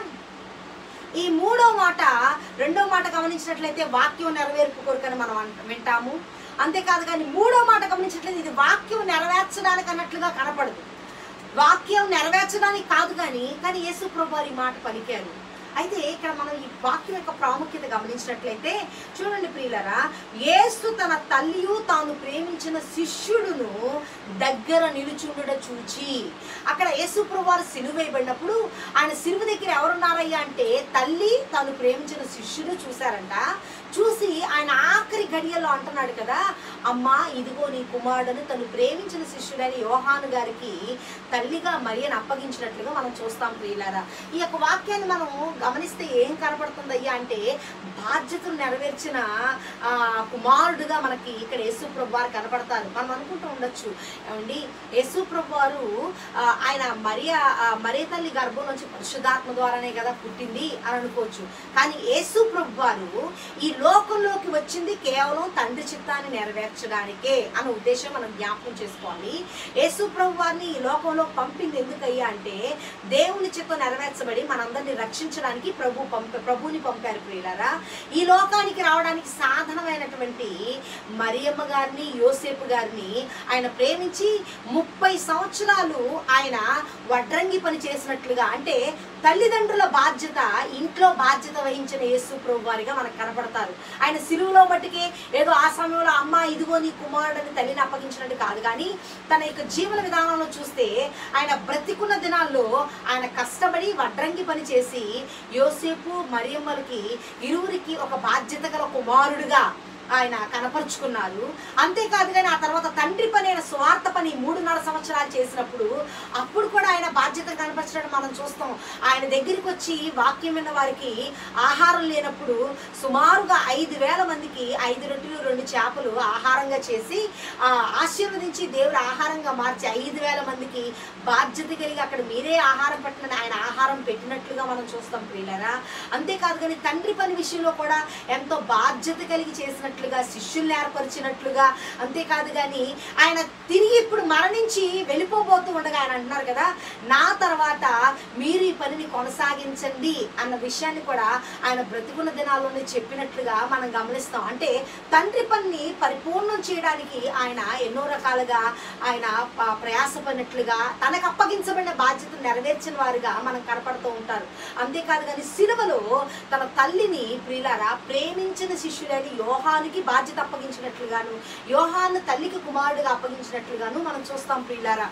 ఈ మూడో మాట రెండో మాట గమనించినట్లయితే వాక్యం నెరవేర్పు కొరకని మనం అంట- వింటాము అంతేకాదు కానీ మూడో మాట గమనించినట్లయితే ఇది వాక్యం నెరవేర్చడానికి అన్నట్లుగా కనపడదు వాక్యం నెరవేర్చడానికి కాదు కానీ కానీ యేసు ప్రభు వారు ఈ మాట పలికారు అయితే ఇక్కడ మనం ఈ వాక్యం యొక్క ప్రాముఖ్యత గమనించినట్లయితే చూడండి ప్రియులరా యేసు తన తల్లియు తాను ప్రేమించిన శిష్యుడును దగ్గర నిలుచుండుట చూచి అక్కడ యేసు ప్రభు వారు సిలువ వేయబడినప్పుడు ఆయన సిలువ దగ్గర ఎవరున్నారయ్యా అంటే తల్లి తాను ప్రేమించిన శిష్యుడు చూశారంట చూసి ఆయన ఆఖరి గడియలో అంటున్నాడు కదా అమ్మా ఇదిగో నీ కుమారుడని తను ప్రేమించిన శిష్యుడని యోహాను గారికి తల్లిగా మరియను అప్పగించినట్లుగా మనం చూస్తాం ప్రియులారా ఈ యొక్క వాక్యాన్ని మనం గమనిస్తే ఏం కనపడుతుందయ్యా అంటే బాధ్యతను నెరవేర్చిన ఆ, కుమారుడుగా మనకి ఇక్కడ యేసు ప్రభు వారు కనపడతారు మనం అనుకుంటూ ఉండొచ్చు ఏమండి యేసు ప్రభు వారు ఆ, ఆయన మరియా ఆ, మరియ తల్లి గర్భం నుంచి పరిశుద్ధాత్మ ద్వారానే కదా పుట్టింది అని అనుకోవచ్చు కానీ యేసు ప్రభు వారు ఈ లోకంలోకి వచ్చింది కేవలం తండ్రి చిత్తాన్ని నెరవేర్చడానికే అన్న ఉద్దేశం మనం జ్ఞాపకం చేసుకోవాలి యేసు ప్రభు వారిని ఈ లోకంలో పంపింది ఎందుకయ్యా అంటే దేవుని చిత్తం నెరవేర్చబడి మనందరినీ రక్షించడానికి ప్రభు పంప ప్రభుని పంపారు ప్రియులారా ఈ లోకానికి రావడానికి సాధనమైనటువంటి అయినటువంటి మరియమ్మ గారిని యోసేపు గారిని ఆయన ప్రేమించి ముప్పై సంవత్సరాలు ఆయన వడ్రంగి పని చేసినట్లుగా అంటే తల్లిదండ్రుల బాధ్యత ఇంట్లో బాధ్యత వహించిన యేసు ప్రభు వారిగా మనకు కనపడతారు ఆయన సిలువలో మట్టుకే ఏదో ఆ సమయంలో అమ్మ ఇదిగో నీ కుమారుడని తల్లిని అప్పగించినట్టు కాదు కానీ తన యొక్క జీవన విధానంలో చూస్తే ఆయన బ్రతికున్న దినాల్లో ఆయన కష్టపడి వడ్రంగి పని చేసి యోసేపు మరియమ్మలకి ఇరువురికి ఒక బాధ్యత గల కుమారుడుగా ఆయన కనపరుచుకున్నారు అంతేకాదు కానీ ఆ తర్వాత తండ్రి పని అయిన స్వార్థ పని మూడున్నర సంవత్సరాలు చేసినప్పుడు అప్పుడు కూడా ఆయన బాధ్యత కనపరచడం మనం చూస్తాం ఆయన దగ్గరికి వచ్చి వాక్యం విన్న వారికి ఆహారం లేనప్పుడు సుమారుగా ఐదు వేల మందికి ఐదు రొట్టెలు రెండు చేపలు ఆహారంగా చేసి ఆ ఆశీర్వదించి దేవుడు ఆహారంగా మార్చి ఐదు వేల మందికి బాధ్యత కలిగి అక్కడ మీరే ఆహారం పెట్టిన ఆయన ఆహారం పెట్టినట్లుగా మనం చూస్తాం ప్రియులరా అంతేకాదు కానీ తండ్రి పని విషయంలో కూడా ఎంతో బాధ్యత కలిగి చేసినట్లుగా శిష్యుల్ని ఏర్పరిచినట్లుగా అంతేకాదు కానీ ఆయన తిరిగి ఇప్పుడు మరణించి వెళ్ళిపోబోతూ ఉండగా ఆయన అంటున్నారు కదా నా తర్వాత మీరు ఈ పనిని కొనసాగించండి అన్న విషయాన్ని కూడా ఆయన బ్రతికున్న దినాల్లోనే చెప్పినట్లుగా మనం గమనిస్తాం అంటే తండ్రి పనిని పరిపూర్ణం చేయడానికి ఆయన ఎన్నో రకాలుగా ఆయన ప- ప్రయాసపడినట్లుగా తనకు అప్పగించబడిన బాధ్యత నెరవేర్చిన వారుగా మనం కనపడుతూ ఉంటారు అంతేకాదు కానీ సిలువలో తన తల్లిని ప్రియులారా ప్రేమించిన శిష్యుడైన యోహానికి బాధ్యత అప్పగించినట్లుగాను యోహాను తల్లికి కుమారుడిగా అప్పగించినట్లుగాను మనం చూస్తాం ప్రియులారా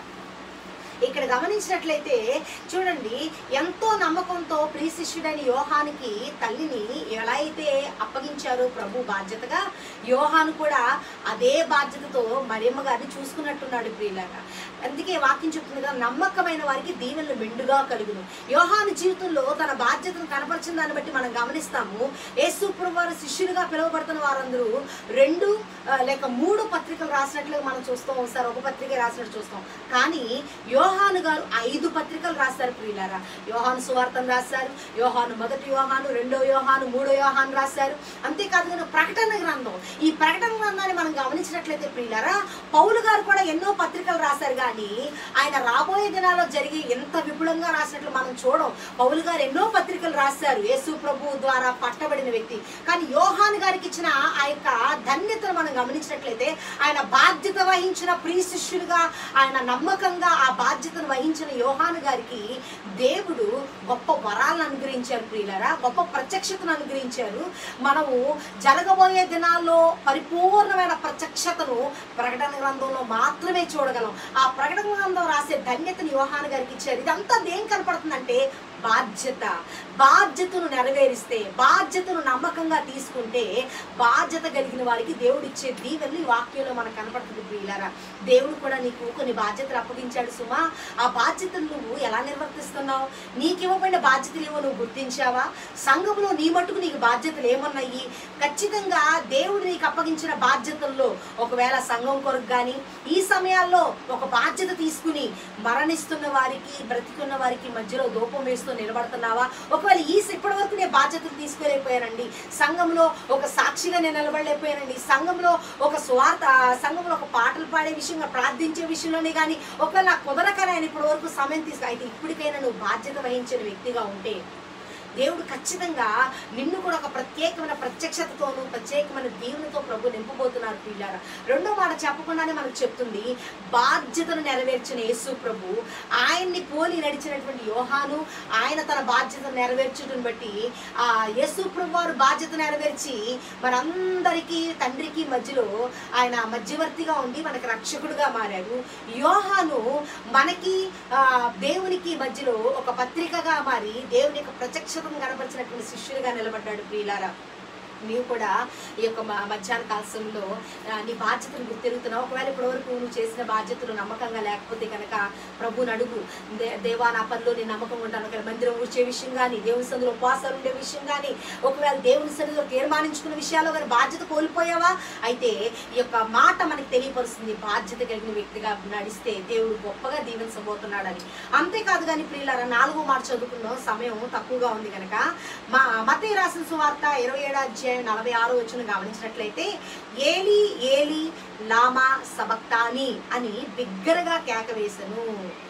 ఇక్కడ గమనించినట్లయితే చూడండి ఎంతో నమ్మకంతో ప్రియ శిష్యుడైన యోహానికి తల్లిని ఎలా అయితే అప్పగించారో ప్రభు బాధ్యతగా యోహాను కూడా అదే బాధ్యతతో మరియమ్మ గారిని చూసుకున్నట్టున్నాడు ప్రియులాగా అందుకే వాక్యం చెప్తుంది కదా నమ్మకమైన వారికి దీవెనలు మెండుగా కలుగును యోహాను జీవితంలో తన బాధ్యతను కనపరిచిన దాన్ని బట్టి మనం గమనిస్తాము యేసు ప్రభు వారి శిష్యులుగా పిలువబడుతున్న వారందరూ రెండు ఆ, లేక మూడు పత్రికలు రాసినట్లుగా మనం చూస్తాం ఒకసారి ఒక పత్రిక రాసినట్టు చూస్తాం కానీ యోహాను గారు ఐదు పత్రికలు రాశారు ప్రియులారా యోహాను సువార్తను రాశారు యోహాను మొదటి యోహాను రెండో యోహాను మూడో యోహాను రాశారు అంతేకాదు కానీ ప్రకటన గ్రంథం ఈ ప్రకటన గ్రంథాన్ని మనం గమనించినట్లయితే ప్రియులారా పౌలు గారు కూడా ఎన్నో పత్రికలు రాశారు కానీ ఆయన రాబోయే దినాల్లో జరిగి ఎంత విపులంగా రాసినట్లు మనం చూడం పౌలు గారు ఎన్నో పత్రికలు రాశారు యేసు ప్రభు ద్వారా పట్టబడిన వ్యక్తి కానీ యోహాన్ గారికి ఇచ్చిన ఆ యొక్క ధన్యతను మనం గమనించినట్లయితే ఆయన బాధ్యత వహించిన ప్రియ శిష్యులుగా ఆయన నమ్మకంగా ఆ బాధ్యతను వహించిన యోహాను గారికి దేవుడు గొప్ప వరాలను అనుగ్రహించారు ప్రియులారా గొప్ప ప్రత్యక్షతను అనుగ్రహించారు మనము జరగబోయే దినాల్లో పరిపూర్ణమైన ప్రత్యక్షతను ప్రకటన గ్రంథంలో మాత్రమే చూడగలం ఆ ప్రకటన గ్రంథం రాసే ధన్యతను యోహాను గారికి ఇచ్చారు ఇదంతా దేం కనపడుతుందంటే బాధ్యత బాధ్యతను నెరవేరిస్తే బాధ్యతను నమ్మకంగా తీసుకుంటే బాధ్యత కలిగిన వారికి దేవుడు ఇచ్చే దీవెనలు ఈ వాక్యంలో మనకు కనపడుతుంది ప్రియులారా దేవుడు కూడా నీకు కొన్ని బాధ్యతలు అప్పగించాడు సుమా ఆ బాధ్యతలు నువ్వు ఎలా నిర్వర్తిస్తున్నావు నీకు ఇవ్వబడిన బాధ్యతలు ఏమో నువ్వు గుర్తించావా సంఘంలో నీ మట్టుకు నీకు బాధ్యతలు ఏమున్నాయి ఖచ్చితంగా దేవుడు నీకు అప్పగించిన బాధ్యతల్లో ఒకవేళ సంఘం కొరకు కానీ ఈ సమయాల్లో ఒక బాధ్యత తీసుకుని మరణిస్తున్న వారికి బ్రతికున్న వారికి మధ్యలో దూపం వేస్తూ నిలబడుతున్నావా ఒకవేళ ఈ ఇప్పటి వరకు నేను బాధ్యతలు తీసుకోలేకపోయానండి సంఘంలో ఒక సాక్షిగా నేను నిలబడలేకపోయానండి సంఘంలో ఒక స్వార్థ సంఘంలో ఒక పాటలు పాడే విషయంగా ప్రార్థించే విషయంలోనే కానీ ఒకవేళ నాకు కుదరక నేను ఇప్పటి వరకు సమయం తీసుకో అయితే ఇప్పటికైనా నువ్వు బాధ్యత వహించిన వ్యక్తిగా ఉంటే దేవుడు ఖచ్చితంగా నిన్ను కూడా ఒక ప్రత్యేకమైన ప్రత్యక్షతతోనూ ప్రత్యేకమైన దీవునితో ప్రభు నింపబోతున్నారు పిల్లారా రెండో మాట చెప్పకుండానే మనకు చెప్తుంది బాధ్యతను నెరవేర్చిన యేసు ప్రభు ఆయన్ని పోలి నడిచినటువంటి యోహాను ఆయన తన బాధ్యతను నెరవేర్చడం బట్టి ఆ యేసు ప్రభు వారు బాధ్యత నెరవేర్చి మనందరికీ తండ్రికి మధ్యలో ఆయన మధ్యవర్తిగా ఉండి మనకి రక్షకుడుగా మారాడు యోహాను మనకి ఆ, దేవునికి మధ్యలో ఒక పత్రికగా మారి దేవుని యొక్క ప్రత్యక్షతను కనపరిచినటువంటి శిష్యులుగా నిలబడ్డాడు ప్రియులారా నీవు కూడా ఈ యొక్క మ- మధ్యాహ్న కాలంలో ఆ, నీ బాధ్యతను గుర్తిరుగుతున్నావు ఒకవేళ ఇప్పటి వరకు నువ్వు చేసిన బాధ్యతలు నమ్మకంగా లేకపోతే కనుక ప్రభుని అడుగు దే దేవా నా పనిలో నేను నమ్మకం ఉంటాను ఒకవేళ మందిరం వచ్చే విషయం కానీ దేవుని సన్నిధిలో ఉపవాసాలు ఉండే విషయం కానీ ఒకవేళ దేవుని సన్నిధిలో తీర్మానించుకున్న విషయాల్లో కానీ బాధ్యత కోల్పోయావా అయితే ఈ యొక్క మాట మనకి తెలియపరుస్తుంది బాధ్యత కలిగిన వ్యక్తిగా నడిస్తే దేవుడు గొప్పగా దీవించబోతున్నాడని అంతేకాదు కానీ ప్రియులారా నాలుగో మాట చదువుకున్నాం సమయం తక్కువగా ఉంది కనుక మా మత రాసిన సువార్త ఇరవై ఏడు అధ్యాయం నలభై ఆరు వచ్చిన గమనించినట్లయితే ఏలి ఏలి లామా సబక్తాని అని బిగ్గరగా కేక వేసెను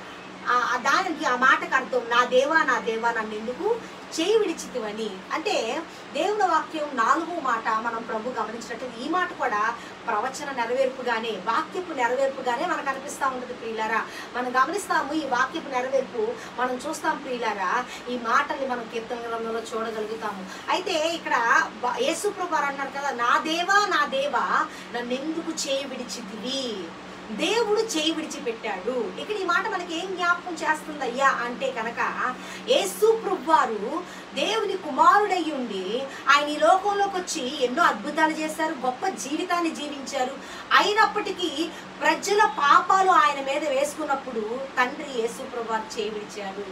ఆ- ఆ దానికి ఆ మాటకు అర్థం నా దేవా నా దేవా నన్ను ఎందుకు చేయి విడిచితివని అంటే దేవుని వాక్యం నాలుగో మాట మనం ప్రభు గమనించినట్టు ఈ మాట కూడా ప్రవచన నెరవేర్పుగానే వాక్యపు నెరవేర్పుగానే మనకు అనిపిస్తూ ఉంటుంది ప్రియులారా మనం గమనిస్తాము ఈ వాక్యపు నెరవేర్పు మనం చూస్తాం ప్రియులారా ఈ మాటల్ని మనం కీర్తన గ్రంథంలో చూడగలుగుతాము అయితే ఇక్కడ బ- యేసు ప్రభు వారు అన్నారు కదా నా దేవా నా దేవా నన్ను ఎందుకు చేయి విడిచితివి దేవుడు చేయి విడిచిపెట్టాడు ఇక్కడ ఈ మాట మనకి ఏం జ్ఞాపకం చేస్తుందయ్యా అంటే కనుక యేసు ప్రభువారు దేవుని కుమారుడై ఉండి ఆయన ఈ లోకంలోకి వచ్చి ఎన్నో అద్భుతాలు చేశారు గొప్ప జీవితాన్ని జీవించారు అయినప్పటికీ ప్రజల పాపాలు ఆయన మీద వేసుకున్నప్పుడు తండ్రి యేసు ప్రభువారు చేయి విడిచాడు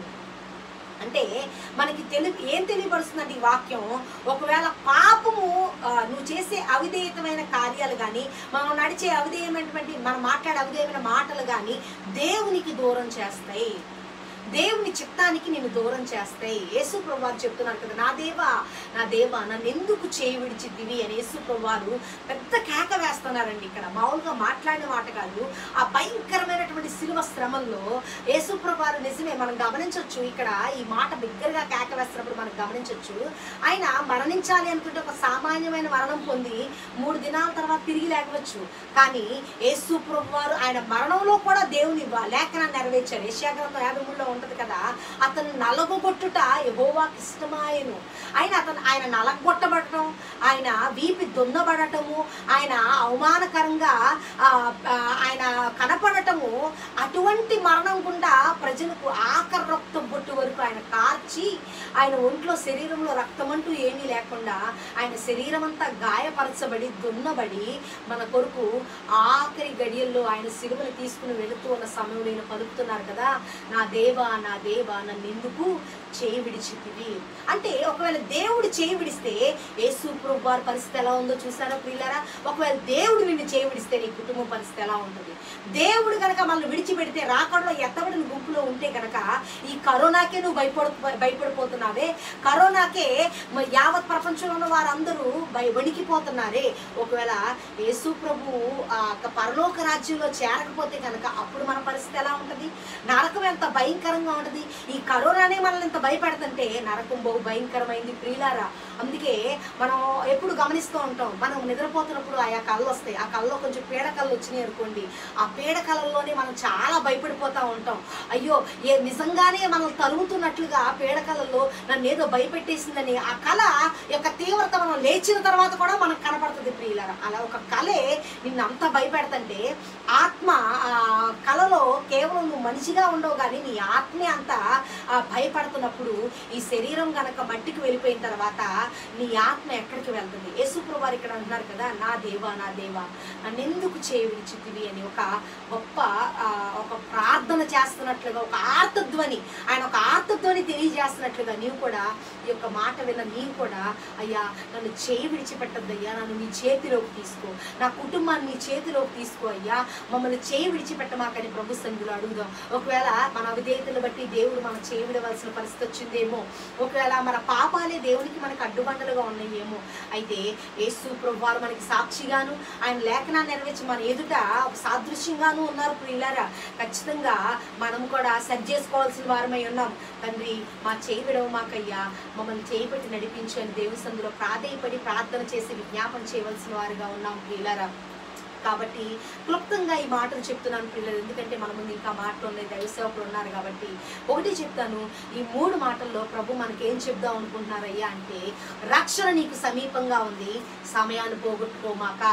అంటే మనకి తెలి ఏం తెలియపరుస్తుందంటే ఈ వాక్యం ఒకవేళ పాపము ఆ, నువ్వు చేసే అవిధేయతమైన కార్యాలు కానీ మనం నడిచే అవిధేయమైనటువంటి మనం మాట్లాడే అవిధేయమైన మాటలు కానీ దేవునికి దూరం చేస్తాయి దేవుని చిత్తానికి నేను దూరం చేస్తాయి యేసు ప్రభువారు చెప్తున్నారు కదా నా దేవా నా దేవా నన్ను ఎందుకు చేయి విడిచిద్దివి అని యేసు ప్రభువారు పెద్ద కేక వేస్తున్నారండి ఇక్కడ మామూలుగా మాట్లాడిన మాట కాదు ఆ భయంకరమైనటువంటి శిలువ శ్రమంలో యేసు ప్రభువారు నిజమే మనం గమనించవచ్చు ఇక్కడ ఈ మాట బిగ్గరగా కేక వేస్తున్నప్పుడు మనం గమనించవచ్చు ఆయన మరణించాలి అనుకుంటే ఒక సామాన్యమైన మరణం పొంది మూడు దినాల తర్వాత తిరిగి లేకవచ్చు కానీ యేసు ప్రభువారు ఆయన మరణంలో కూడా దేవుని వా- లేఖనాన్ని నెరవేర్చారు ఏషియాగ్రంథం యాభై మూడులో ఉంటది కదా అతను నలగొట్టుట యెహోవాకి ఇష్టమాయను ఆయన అతను ఆయన నలగొట్టబడటం ఆయన వీపి దున్నబడటము ఆయన అవమానకరంగా ఆ, ఆ, ఆయన కనపడటము అటువంటి మరణం గుండా ప్రజలకు ఆఖరి రక్తం బొట్టు వరకు ఆయన కార్చి ఆయన ఒంట్లో శరీరంలో రక్తం అంటూ ఏమీ లేకుండా ఆయన శరీరం అంతా గాయపరచబడి దున్నబడి మన కొరకు ఆఖరి గడియల్లో ఆయన సిలువను తీసుకుని వెళుతూ ఉన్న సమయంలో ఈయన పలుకుతున్నారు కదా నా దేవా నా దేవా నన్ను ఎందుకు చేయి విడిచితివి అంటే ఒకవేళ దేవుడు చేయి విడిస్తే యేసు ప్రభు వారి పరిస్థితి ఎలా ఉందో చూసారా ప్రియులారా ఒకవేళ దేవుడు నిన్ను చేయి విడిస్తే నీ కుటుంబం పరిస్థితి ఎలా ఉంటుంది దేవుడు కనుక మనల్ని విడిచిపెడితే రాకడలో ఎత్తబడిన గుంపులో ఉంటే కనుక ఈ కరోనాకే నువ్వు భయపడు భయపడిపోతున్నావే కరోనాకే మ- యావత్ ప్రపంచంలో ఉన్న వారందరూ భయ వణికిపోతున్నారే ఒకవేళ యేసు ప్రభు ఆ యొక్క పరలోక రాజ్యంలో చేరకపోతే కనుక అప్పుడు మన పరిస్థితి ఎలా ఉంటుంది నరకం ఎంత భయంకరంగా ఉంటుంది ఈ కరోనానే మనల్ని ఇంత భయపెడుతుంటే నరకం బహు భయంకరమైంది ప్రియులారా అందుకే మనం ఎప్పుడు గమనిస్తూ ఉంటాం మనం నిద్రపోతున్నప్పుడు ఆయా కళ్ళు వస్తాయి ఆ కళ్ళలో కొంచెం పీడ కళ్ళు వచ్చినాయి అనుకోండి ఆ పీడ కళ్ళల్లోనే మనం చాలా భయపడిపోతూ ఉంటాం అయ్యో ఏ నిజంగానే మనం తరుగుతున్నట్లుగా పీడ కళల్లో నన్ను ఏదో భయపెట్టేసిందని ఆ కళ యొక్క తీవ్రత మనం లేచిన తర్వాత కూడా మనకు కనపడుతుంది ప్రియులారా అలా ఒక కళే నిన్ను అంత భయపెడతంటే ఆత్మ ఆ కళలో కేవలం నువ్వు మనిషిగా ఉండవు కానీ నీ ఆత్మే అంతా ఆ, భయపడుతున్నప్పుడు ఈ శరీరం గనక మట్టికి వెళ్ళిపోయిన తర్వాత నీ ఆత్మ ఎక్కడికి వెళ్తుంది యేసుప్రభు వారు ఇక్కడ అంటున్నారు కదా నా దేవా నా దేవా నన్ను ఎందుకు చేయి విడిచితివి అని ఒక గొప్ప ఆ, ఒక ప్రార్థన చేస్తున్నట్లుగా ఒక ఆర్తధ్వని ఆయన ఒక ఆర్తధ్వని తెలియజేస్తున్నట్లుగా నీవు కూడా ఈ యొక్క మాట విన్న నీవు కూడా అయ్యా నన్ను చేయి విడిచిపెట్టద్దయ్యా నన్ను నీ చేతిలోకి తీసుకో నా కుటుంబాన్ని నీ చేతిలోకి తీసుకో అయ్యా మమ్మల్ని చేయి విడిచిపెట్టమాకని ప్రభు సందులో అడుగుదాం ఒకవేళ మన అవిధేయతలు బట్టి దేవుడు మన చేయి విడవలసిన పరిస్థితి వచ్చిందేమో ఒకవేళ మన పాపాలే దేవునికి మనకు అడ్డుబండలుగా ఉన్నాయేమో అయితే యేసు ప్రభు వారు మనకి సాక్షిగాను ఆయన లేఖనాన్ని నెరవేర్చి మన ఎదుట ఒక సాదృశ్యంగాను ఉన్నారు ప్రియులారా ఖచ్చితంగా మనం కూడా సరి చేసుకోవాల్సిన వారమై ఉన్నాం తండ్రి మా చేయి విడవ మాకయ్యా మమ్మల్ని చేయి పెట్టి నడిపించు అని దేవుని సందులో ప్రాధేయపడి ప్రార్థన చేసి విజ్ఞాపన చేయవలసిన వారుగా ఉన్నాం ప్రియులారా కాబట్టి క్లుప్తంగా ఈ మాటలు చెప్తున్నాను పిల్లలు ఎందుకంటే మన ముందు ఇంకా మాటలు ఉన్నాయి దైవ సేవకులు ఉన్నారు కాబట్టి ఒకటి చెప్తాను ఈ మూడు మాటల్లో ప్రభు మనకి ఏం చెప్దాం అనుకుంటున్నారయ్యా అంటే రక్షణ నీకు సమీపంగా ఉంది సమయాన్ని పోగొట్టుకోమాక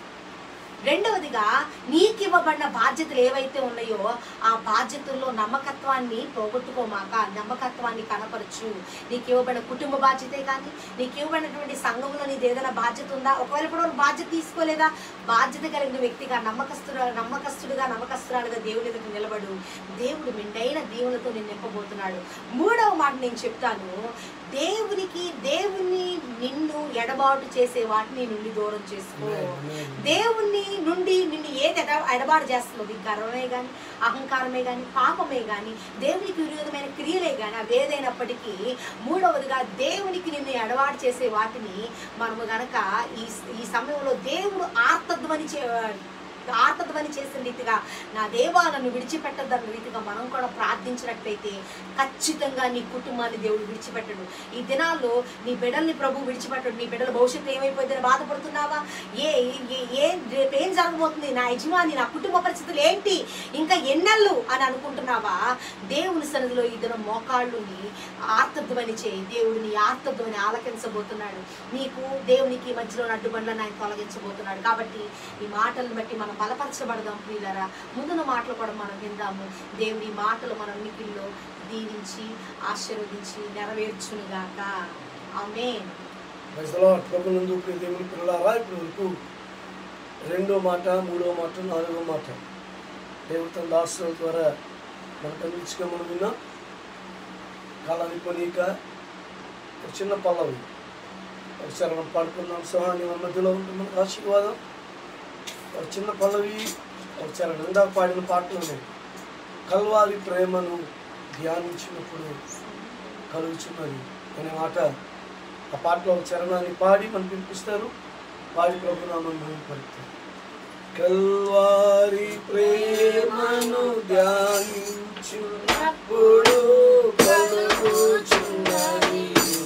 రెండవదిగా నీకు ఇవ్వబడిన బాధ్యతలు ఏవైతే ఉన్నాయో ఆ బాధ్యతల్లో నమ్మకత్వాన్ని పోగొట్టుకోమాక నమ్మకత్వాన్ని కనపరచు నీకు ఇవ్వబడిన కుటుంబ బాధ్యతే కానీ నీకు ఇవ్వబడినటువంటి సంఘంలో నీది ఏదైనా బాధ్యత ఉందా ఒకవేళ ఇప్పుడు వరకు బాధ్యత తీసుకోలేదా బాధ్యత కలిగిన వ్యక్తిగా నమ్మకస్తుడు నమ్మకస్తుడుగా నమ్మకస్తురాలుగా దేవుని దగ్గర నిలబడు దేవుడు మెండైన దేవునితో నేను నింపబోతున్నాడు మూడవ మాట నేను చెప్తాను దేవునికి దేవుని నిన్ను ఎడబాటు చేసే వాటిని నుండి దూరం చేసుకో దేవుని నుండి నిన్ను ఏది ఎడ ఎడబాటు చేస్తుందో అది గర్వమే కానీ అహంకారమే కానీ పాపమే కానీ దేవునికి విరోధమైన క్రియలే కానీ అవి ఏదైనప్పటికీ మూడవదిగా దేవునికి నిన్ను ఎడబాటు చేసే వాటిని మనము గనక ఈ ఈ సమయంలో దేవుడు ఆర్తధ్వని చే ఆర్తధ్వని చేసిన రీతిగా నా దేవా నన్ను విడిచిపెట్టదన్న రీతిగా మనం కూడా ప్రార్థించినట్లయితే ఖచ్చితంగా నీ కుటుంబాన్ని దేవుడు విడిచిపెట్టడు ఈ దినాల్లో నీ బిడ్డల్ని ప్రభు విడిచిపెట్టడు నీ బిడ్డల భవిష్యత్తు ఏమైపోయిందని బాధపడుతున్నావా ఏ ఏ- ఏ రేపు ఏం జరగబోతుంది నా యజమాని నా కుటుంబ పరిస్థితులు ఏంటి ఇంకా ఎన్నెళ్ళు అని అనుకుంటున్నావా దేవుని సన్నిధిలో ఈ దినం మోకాళ్ళుని ఆర్తధ్వని చేయి దేవుడిని ఆర్తధ్వని ఆలకించబోతున్నాడు నీకు దేవునికి మధ్యలో అడ్డుబండ్లను ఆయన తొలగించబోతున్నాడు కాబట్టి ఈ మాటలను బట్టి మనం బలపరచబడదాం ప్రియులరా ముందున్న మాటలు కూడా మనం విందాము దేవుని మాటలు మన ఉనికిల్లో దీవించి ఆశీర్వదించి నెరవేర్చునుగాక ఆమేన్ ప్రజలో ప్రభునందు ప్రియ దేవుని పిల్లలారా ఇప్పుడు వరకు రెండో మాట మూడో మాట నాలుగో మాట దేవుడు తన దాసుల ద్వారా మనకు అందించగా మనం విన్నాం కాలాన్ని కొనిక ఒక చిన్న పల్లవి ఒకసారి మనం పాడుకున్నాం సహాని మన మధ్యలో ఉంటుంది మనకు ఆశీర్వాదం ఒక చిన్న పల్లవి ఒకసారి నిండా పాడిన పాటలు ఉన్నాయి కల్వారి ప్రేమను ధ్యానించినప్పుడు కలుగుచున్నది అనే మాట ఆ పాటలో ఒక చరణాన్ని పాడి మనకు వినిపిస్తారు పాడి ప్రభునామం పలుకుతారు కల్వారి ప్రేమను ధ్యానించున్నప్పుడు కలుగుచున్నది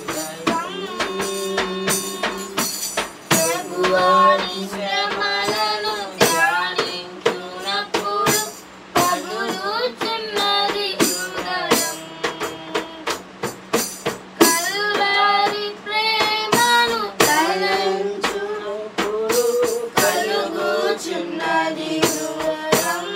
ప్రభువారి శ్రమలను ధ్యానించునప్పుడు కదులుచున్నది హృదయం. కల్వరి ప్రేమను తలంచునప్పుడు కలుగుచున్నది హృదయం.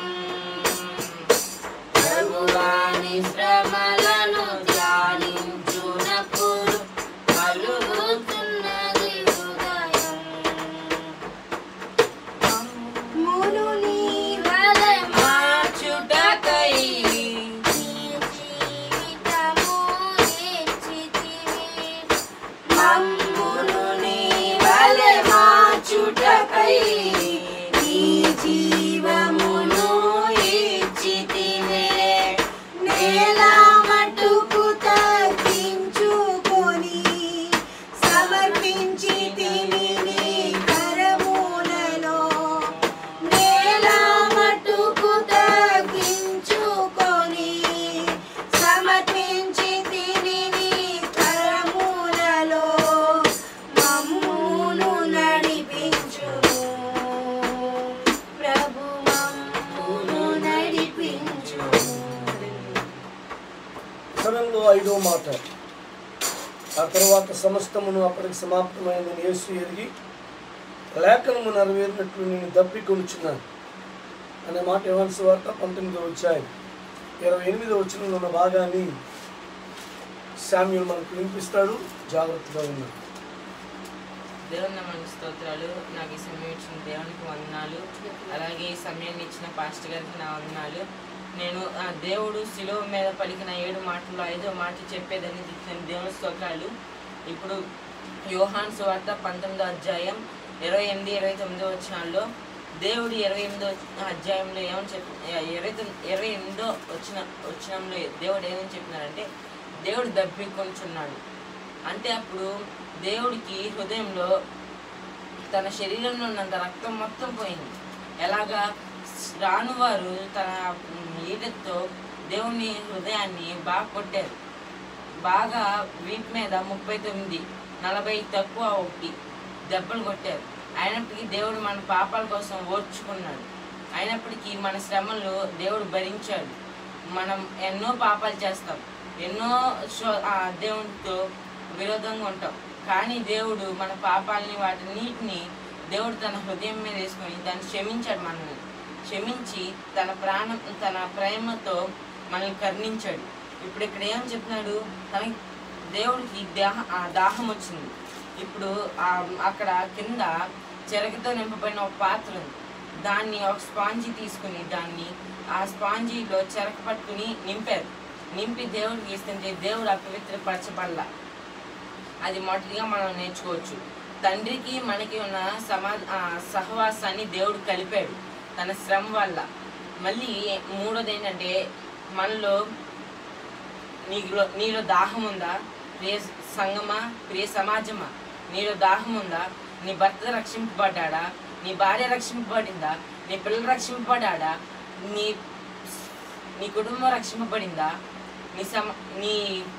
ప్రభువాని శ్రమలను ధ్యానించునప్పుడు కలుగుతున్నది హృదయం మును నీ వలె మార్చుటకై నీ జీవితము ఇచ్చితివి. మమ్మును నీ వలె మార్చుటకై నీ జీవమును ఇచ్చితివే. నేల మట్టుకు తగ్గించుకొని సమర్పించి తిని నీ కరములలో నేల మట్టుకు తగ్గించుకొని సమర్పించి తిని నీ కరములలో మమ్మును నడిపించుము ప్రభు మమ్మును నడిపించుము సమయంలో ఐదో మాట ఆ తర్వాత సమస్తమును అప్పటికి సమాప్తమైందని యేసు ఎరిగి లేఖనము నెరవేరినట్లు నేను దప్పికొనుచున్నాను అనే మాట ఇవ్వాల్సి వార్త పంతొమ్మిదో వచ్చాయి ఇరవై ఎనిమిదో వచ్చిన ఉన్న భాగాన్ని శామ్యుల్ మనకు వినిపిస్తాడు జాగ్రత్తగా ఉన్నాడు దేవుని నామానికి స్తోత్రాలు నాకు ఈ సమయం ఇచ్చిన దేవునికి వందనాలు అలాగే ఈ సమయాన్ని ఇచ్చిన పాస్టర్ గారికి నా వందనాలు నేను ఆ దేవుడు శిలువ మీద పలికిన ఏడు మాటల్లో ఐదో మాట చెప్పేదని ఇచ్చిన దేవుని స్తోత్రాలు ఇప్పుడు యోహాన్ సువార్త పంతొమ్మిదో అధ్యాయం ఇరవై ఎనిమిది ఇరవై తొమ్మిదో వచ్చినాల్లో దేవుడు ఇరవై ఎనిమిదో అధ్యాయంలో ఏమని చెప్పి ఇరవై తొమ్మిది ఇరవై ఎనిమిదో వచ్చిన వచ్చినంలో దేవుడు ఏమని చెప్పినారంటే దేవుడు దప్పికొంచున్నాడు అంటే అప్పుడు దేవుడికి హృదయంలో తన శరీరంలో ఉన్నంత రక్తం మొత్తం పోయింది ఎలాగా రానువారు తన ఈటతో దేవుని హృదయాన్ని బాగా కొట్టారు బాగా వీటి మీద ముప్పై తొమ్మిది నలభై తక్కువ ఒకటి దెబ్బలు కొట్టారు అయినప్పటికీ దేవుడు మన పాపాల కోసం ఓర్చుకున్నాడు అయినప్పటికీ మన శ్రమలు దేవుడు భరించాడు మనం ఎన్నో పాపాలు చేస్తాం ఎన్నో శో- ఆ దేవునితో విరోధంగా ఉంటాం కానీ దేవుడు మన పాపాలని వాటిన్నిటిని దేవుడు తన హృదయం మీద వేసుకొని దాన్ని క్షమించాడు మనల్ని క్షమించి తన ప్రాణం తన ప్రేమతో మనల్ని కరుణించాడు ఇప్పుడు ఇక్కడ ఏం చెప్తున్నాడు తనకి దేవుడికి దాహ ఆ దాహం వచ్చింది ఇప్పుడు ఆ అక్కడ కింద చెరకతో నింపబడిన ఒక పాత్ర ఉంది దాన్ని ఒక స్పాంజీ తీసుకుని దాన్ని ఆ స్పాంజీలో చెరక పట్టుకుని నింపారు నింపి దేవుడికి ఇస్తుంటే దేవుడు అపవిత్రపరచబడలా అది మొదటిగా మనం నేర్చుకోవచ్చు తండ్రికి మనకి ఉన్న సమా ఆ, సహవాసాన్ని దేవుడు కలిపాడు తన శ్రమ వల్ల మళ్ళీ మూడోది ఏంటంటే మనలో నీలో నీలో దాహం ఉందా ప్రియ సంగమా ప్రియ సమాజమా నీలో దాహం ఉందా నీ భర్త రక్షింపబడ్డా నీ భార్య రక్షింపబడిందా నీ పిల్లలు రక్షింపబడా నీ నీ కుటుంబం రక్షింపబడిందా నీ సమ నీ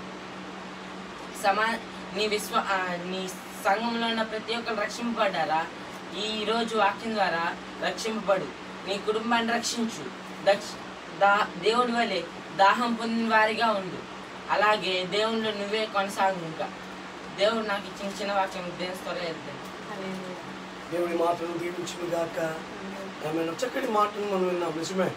సమా నీ విశ్వ ఆ, నీ సంఘంలో ఉన్న ప్రతి ఒక్కరు రక్షింపబడ్డారా ఈ రోజు వాక్యం ద్వారా రక్షింపబడు నీ కుటుంబాన్ని రక్షించు దక్ష దా దేవుడి వలె దాహం పొందిన వారిగా ఉండు అలాగే దేవుళ్ళు నువ్వే కొనసాగు ఇంకా దేవుడు నాకు ఇచ్చిన చిన్న వాక్యం దేనిస్తలేదు దేవుడి మాటలు దీవించును గాక ఆమె చక్కటి మాటలు మనం విన్నాం నిజమే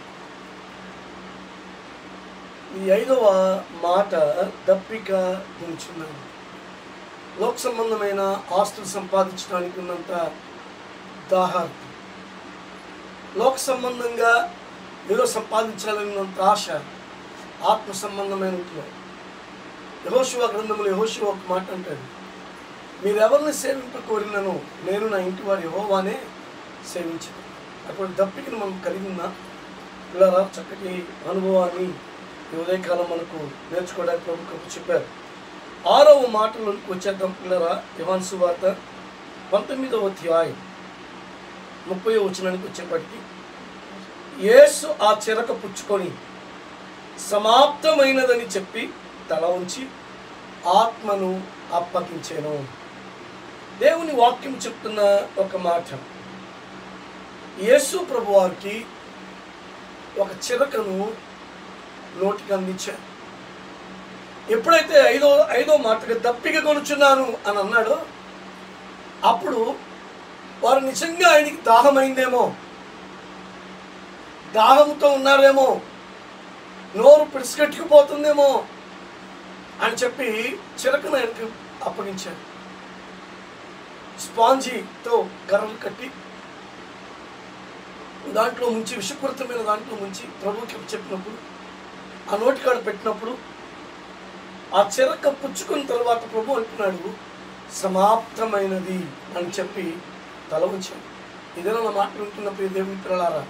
ఈ ఐదవ మాట దప్పిక ఉంచున్నాను లోక సంబంధమైన ఆస్తులు సంపాదించడానికి ఉన్నంత దాహార్తి లోక సంబంధంగా ఏదో సంపాదించాలన్నంత ఆశ ఆత్మ సంబంధమైన యహోశివ గ్రంథంలో యహోశివ ఒక మాట అంటాడు మీరు ఎవరిని సేవింప కోరినను నేను నా ఇంటి వారి యహోవానే సేవించను అటువంటి దప్పికను మనం కలిగి ఉన్నా పిల్లరా చక్కటి అనుభవాన్ని ఈ ఉదయకాలం మనకు నేర్చుకోవడానికి ప్రభు కృప చెప్పారు ఆరవ మాటలోకి వచ్చేద్దాం పిల్లరా యువాన్ సువార్త పంతొమ్మిదవ అధ్యాయం ముప్పై వచనానికి వచ్చేప్పటికి యేసు ఆ చిరక పుచ్చుకొని సమాప్తమైనదని చెప్పి తల ఉంచి ఆత్మను అప్పగించాను దేవుని వాక్యం చెప్తున్న ఒక మాట యేసు ప్రభు వారికి ఒక చిరకను నోటికి అందించారు ఎప్పుడైతే ఐదో ఐదో మాటగా దప్పిక కొనుచున్నాను అని అన్నాడో అప్పుడు వారు నిజంగా ఆయనకి దాహమైందేమో దాహంతో ఉన్నారేమో నోరు పిడిసికెట్టుకుపోతుందేమో అని చెప్పి చిరకను ఆయనకు అప్పగించారు స్పాంజీతో కర్రలు కట్టి దాంట్లో ముంచి విషపూరితమైన దాంట్లో ముంచి ప్రభుకి చెప్పినప్పుడు ఆ నోటికాడ పెట్టినప్పుడు ఆ చిరక పుచ్చుకున్న తర్వాత ప్రభు అంటున్నాడు సమాప్తమైనది అని చెప్పి తల ఉంచాడు ఇదేనా నా మాట వింటున్న ప్రియ దేవుని పిల్లలారా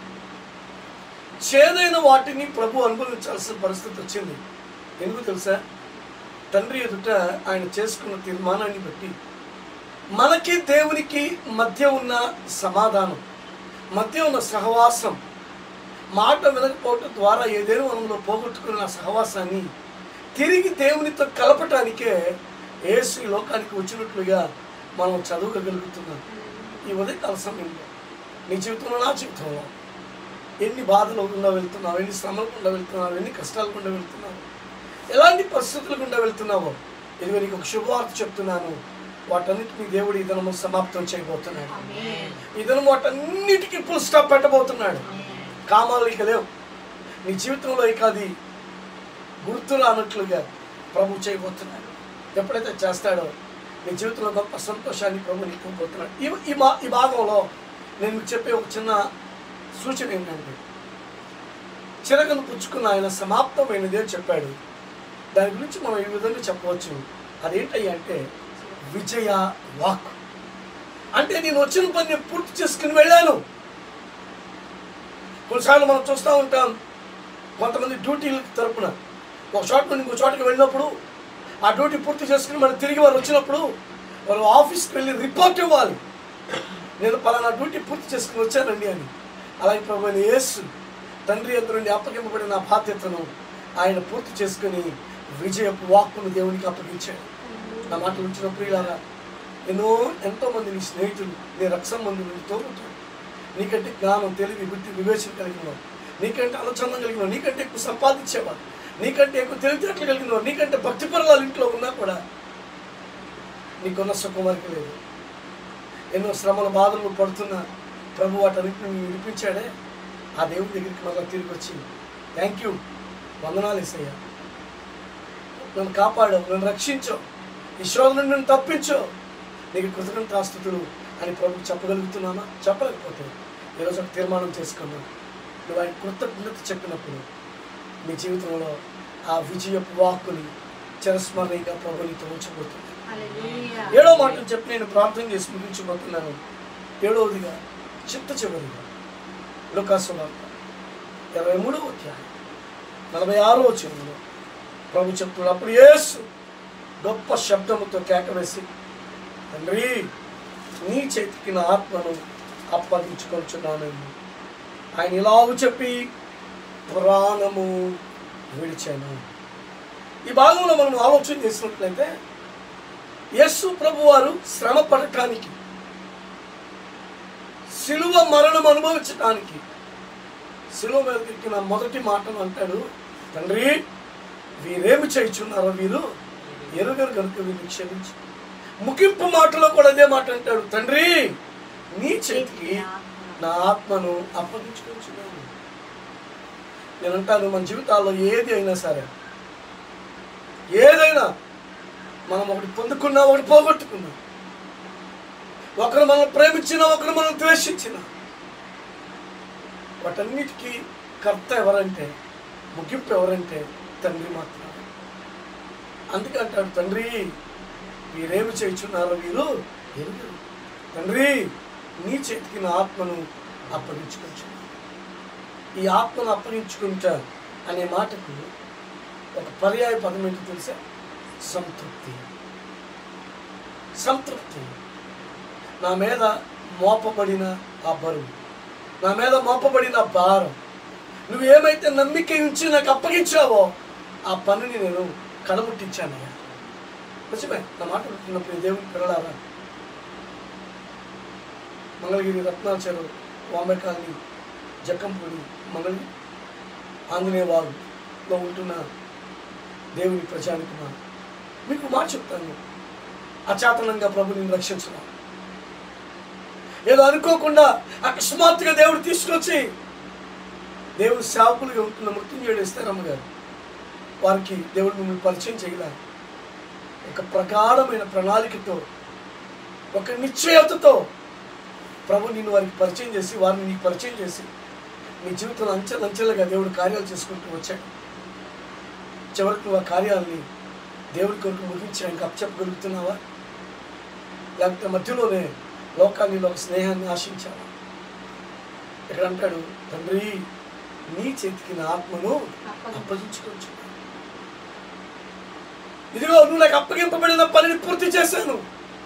చేదైన వాటిని ప్రభు అనుభవించాల్సిన పరిస్థితి వచ్చింది ఎందుకు తెలుసా తండ్రి ఎదుట ఆయన చేసుకున్న తీర్మానాన్ని బట్టి మనకి దేవునికి మధ్య ఉన్న సమాధానం మధ్య ఉన్న సహవాసం మాట వినకపోవటం ద్వారా ఏదైనా మనలో పోగొట్టుకున్న ఆ సహవాసాన్ని తిరిగి దేవునితో కలపటానికే యేసు ఈ లోకానికి వచ్చినట్లుగా మనం చదవగలుగుతున్నాం ఈ ఉదయకాల సమయంలో నీ జీవితంలో నా జీవితంలో ఎన్ని బాధలు గుండా వెళ్తున్నావు ఎన్ని శ్రమలు గుండా వెళ్తున్నావు ఎన్ని కష్టాలు గుండా వెళ్తున్నావు ఎలాంటి పరిస్థితులు గుండా వెళ్తున్నావో ఇదిగో నీకు ఒక శుభవార్త చెప్తున్నాను వాటన్నిటిని దేవుడు ఈ దినము సమాప్తం చేయబోతున్నాడు ఈ దినం వాటన్నిటికీ ఫుల్ స్టాప్ పెట్టబోతున్నాడు కామాలు ఇక లేవు నీ జీవితంలో ఇక అది గుర్తు రానట్లుగా ప్రభు చేయబోతున్నాడు ఎప్పుడైతే చేస్తాడో నీ జీవితంలో గొప్ప సంతోషాన్ని ప్రభు నీకు ఇవ్వబోతున్నాడు ఈ ఈ మా ఈ భాగంలో నేను మీకు చెప్పే ఒక చిన్న సూచన ఏంటంటే చిరకను పుచ్చుకున్న ఆయన సమాప్తమైనది అని చెప్పాడు దాని గురించి మనం ఈ విధంగా చెప్పవచ్చు అదేంటయ్యా అంటే విజయ వాక్ అంటే నేను వచ్చిన పని పూర్తి చేసుకుని వెళ్ళాను కొన్నిసార్లు మనం చూస్తూ ఉంటాం కొంతమంది డ్యూటీల తరపున ఒక చోట నుండి ఇంకో చోటకి వెళ్ళినప్పుడు ఆ డ్యూటీ పూర్తి చేసుకుని మనం తిరిగి వారు వచ్చినప్పుడు వారు ఆఫీస్కి వెళ్ళి రిపోర్ట్ ఇవ్వాలి నేను పలానా డ్యూటీ పూర్తి చేసుకుని వచ్చానండి అని అలాగే ప్రభు అయిన యేసు తండ్రి ఎదురు నుండి అప్పగింపబడిన ఆ బాధ్యతను ఆయన పూర్తి చేసుకుని విజయపు వాక్కును దేవునికి అప్పగించాడు నా మాట ఉంచిన ప్రియులారా ఎన్నో ఎంతో మంది నీ స్నేహితులు నీ రక్షణ మంది నీ తోడుంటారు నీకంటే జ్ఞానం తెలివి బుద్ధి వివేచన కలిగినవాడు నీకంటే అనుచందం కలిగినవాడు నీకంటే ఎక్కువ సంపాదించేవాడు నీకంటే ఎక్కువ తెలివితేటలు కలిగినవాడు నీకంటే భక్తి పరులాలు ఇంట్లో ఉన్నా కూడా నీకున్న సుఖం వరకు లేదు ఎన్నో శ్రమల బాధలు పడుతున్నా ప్రభు వాటన్నిటిని నీవు వినిపించాడే ఆ దేవుడి దగ్గరికి మళ్ళీ తిరిగి వచ్చి థ్యాంక్ యూ వందనాలు ఇసయ్యా నన్ను కాపాడావు నన్ను రక్షించావు ఈ శోధన నుండి నన్ను తప్పించావు నీకు కృతజ్ఞతాస్తుతులు అని ప్రభు చెప్పగలుగుతున్నానా చెప్పలేకపోతే ఈరోజు ఒక తీర్మానం చేసుకున్నాను నువ్వు ఆయన కృతజ్ఞత చెప్పినప్పుడు నీ జీవితంలో ఆ విజయపు వాక్కుని చిరస్మరణీయంగా ప్రభు నీతో ఉంచబోతుంది ఏడో మాటలు చెప్పి నేను ప్రార్థన చేసి ముగించబోతున్నాను ఏడవదిగా చిత్త చివరిగా లోకాసువార్త ఇరవై మూడవ అధ్యాయం నలభై ఆరో వచనంలో ప్రభు చెప్తున్నాడు అప్పుడు యేసు గొప్ప శబ్దముతో కేక వేసి తండ్రి నీ చేతికి నా ఆత్మను అప్పగించుకొంచున్నాను ఆయన ఇలాగ చెప్పి పురాణము విడిచాను ఈ భాగంలో మనం ఆలోచన చేసినట్లయితే యేసు ప్రభు వారు శ్రమ పడటానికి శిలువ మరణం అనుభవించడానికి శిలువ మీద ఎక్కిన మొదటి మాటను అంటాడు తండ్రి వీరేమి చేయుచున్నారో వీరు ఎరుగరు కనుక వీరిని క్షమించు ముగింపు మాటలో కూడా అదే మాట అంటాడు తండ్రి నీ చేతికి నా ఆత్మను అప్పగించుకుంటున్నాను నేను అంటాను మన జీవితాల్లో ఏది అయినా సరే ఏదైనా మనం ఒకటి పొందుకున్నా ఒకటి పోగొట్టుకున్నా ఒకరు మనం ప్రేమించినా ఒకరు మనం ద్వేషించినా వాటన్నిటికీ కర్త ఎవరంటే ముగింపు ఎవరంటే తండ్రి మాత్రమే అందుకే అంటాడు తండ్రి వీరేమి చేయుచున్నారో వీరు ఎరుగరు తండ్రి నీ చేతికి నా ఆత్మను అప్పగించుకొచ్చు ఈ ఆత్మను అప్పగించుకుంటా అనే మాటకు ఒక పర్యాయ పదం ఏంటో తెలుసా సంతృప్తి సంతృప్తి నా మీద మోపబడిన ఆ బరువు నా మీద మోపబడిన భారం నువ్వు ఏమైతే నమ్మిక ఉంచి నాకు అప్పగించావో ఆ పనిని నేను కడముట్టించానయ్యా నిజమే నా మాట వింటున్నప్పుడు దేవుని పిల్లలారా మంగళగిరి రత్నాచరు వాంబే కాలనీ జక్కంపూడి మంగళగిరి ఆంజనేయ వాగులో ఉంటున్న దేవుని ప్రజానికి మీకు మాట చెప్తాను అచాతనంగా ప్రభు నేను రక్షించడం ఏదో అనుకోకుండా అకస్మాత్తుగా దేవుడు తీసుకొచ్చి దేవుడు సేవకులుగా ఉంటున్న మృత్యుంజయుడు ఇస్తారమ్మ గారు వారికి దేవుడు మిమ్మల్ని పరిచయం చేయలే ఒక ప్రగాఢమైన ప్రణాళికతో ఒక నిశ్చయతతో ప్రభు నిన్ను వారికి పరిచయం చేసి వారిని నీకు పరిచయం చేసి నీ జీవితంలో అంచెలంచెలుగా దేవుడు కార్యాలు చేసుకుంటూ వచ్చాడు చివరికి నువ్వు ఆ కార్యాలని దేవుడి కొరకు ముగించడానికి అప్పచెప్పగలుగుతున్నావా లేకపోతే మధ్యలోనే లోకాన్ని ఒక స్నేహాన్ని ఆశించావా ఇక్కడ అంటాడు తండ్రి నీ చేతికి నా ఆత్మను అప్పగించుకోవచ్చు ఇదిగో నువ్వు నాకు అప్పగింపబడిన పనిని పూర్తి చేశాను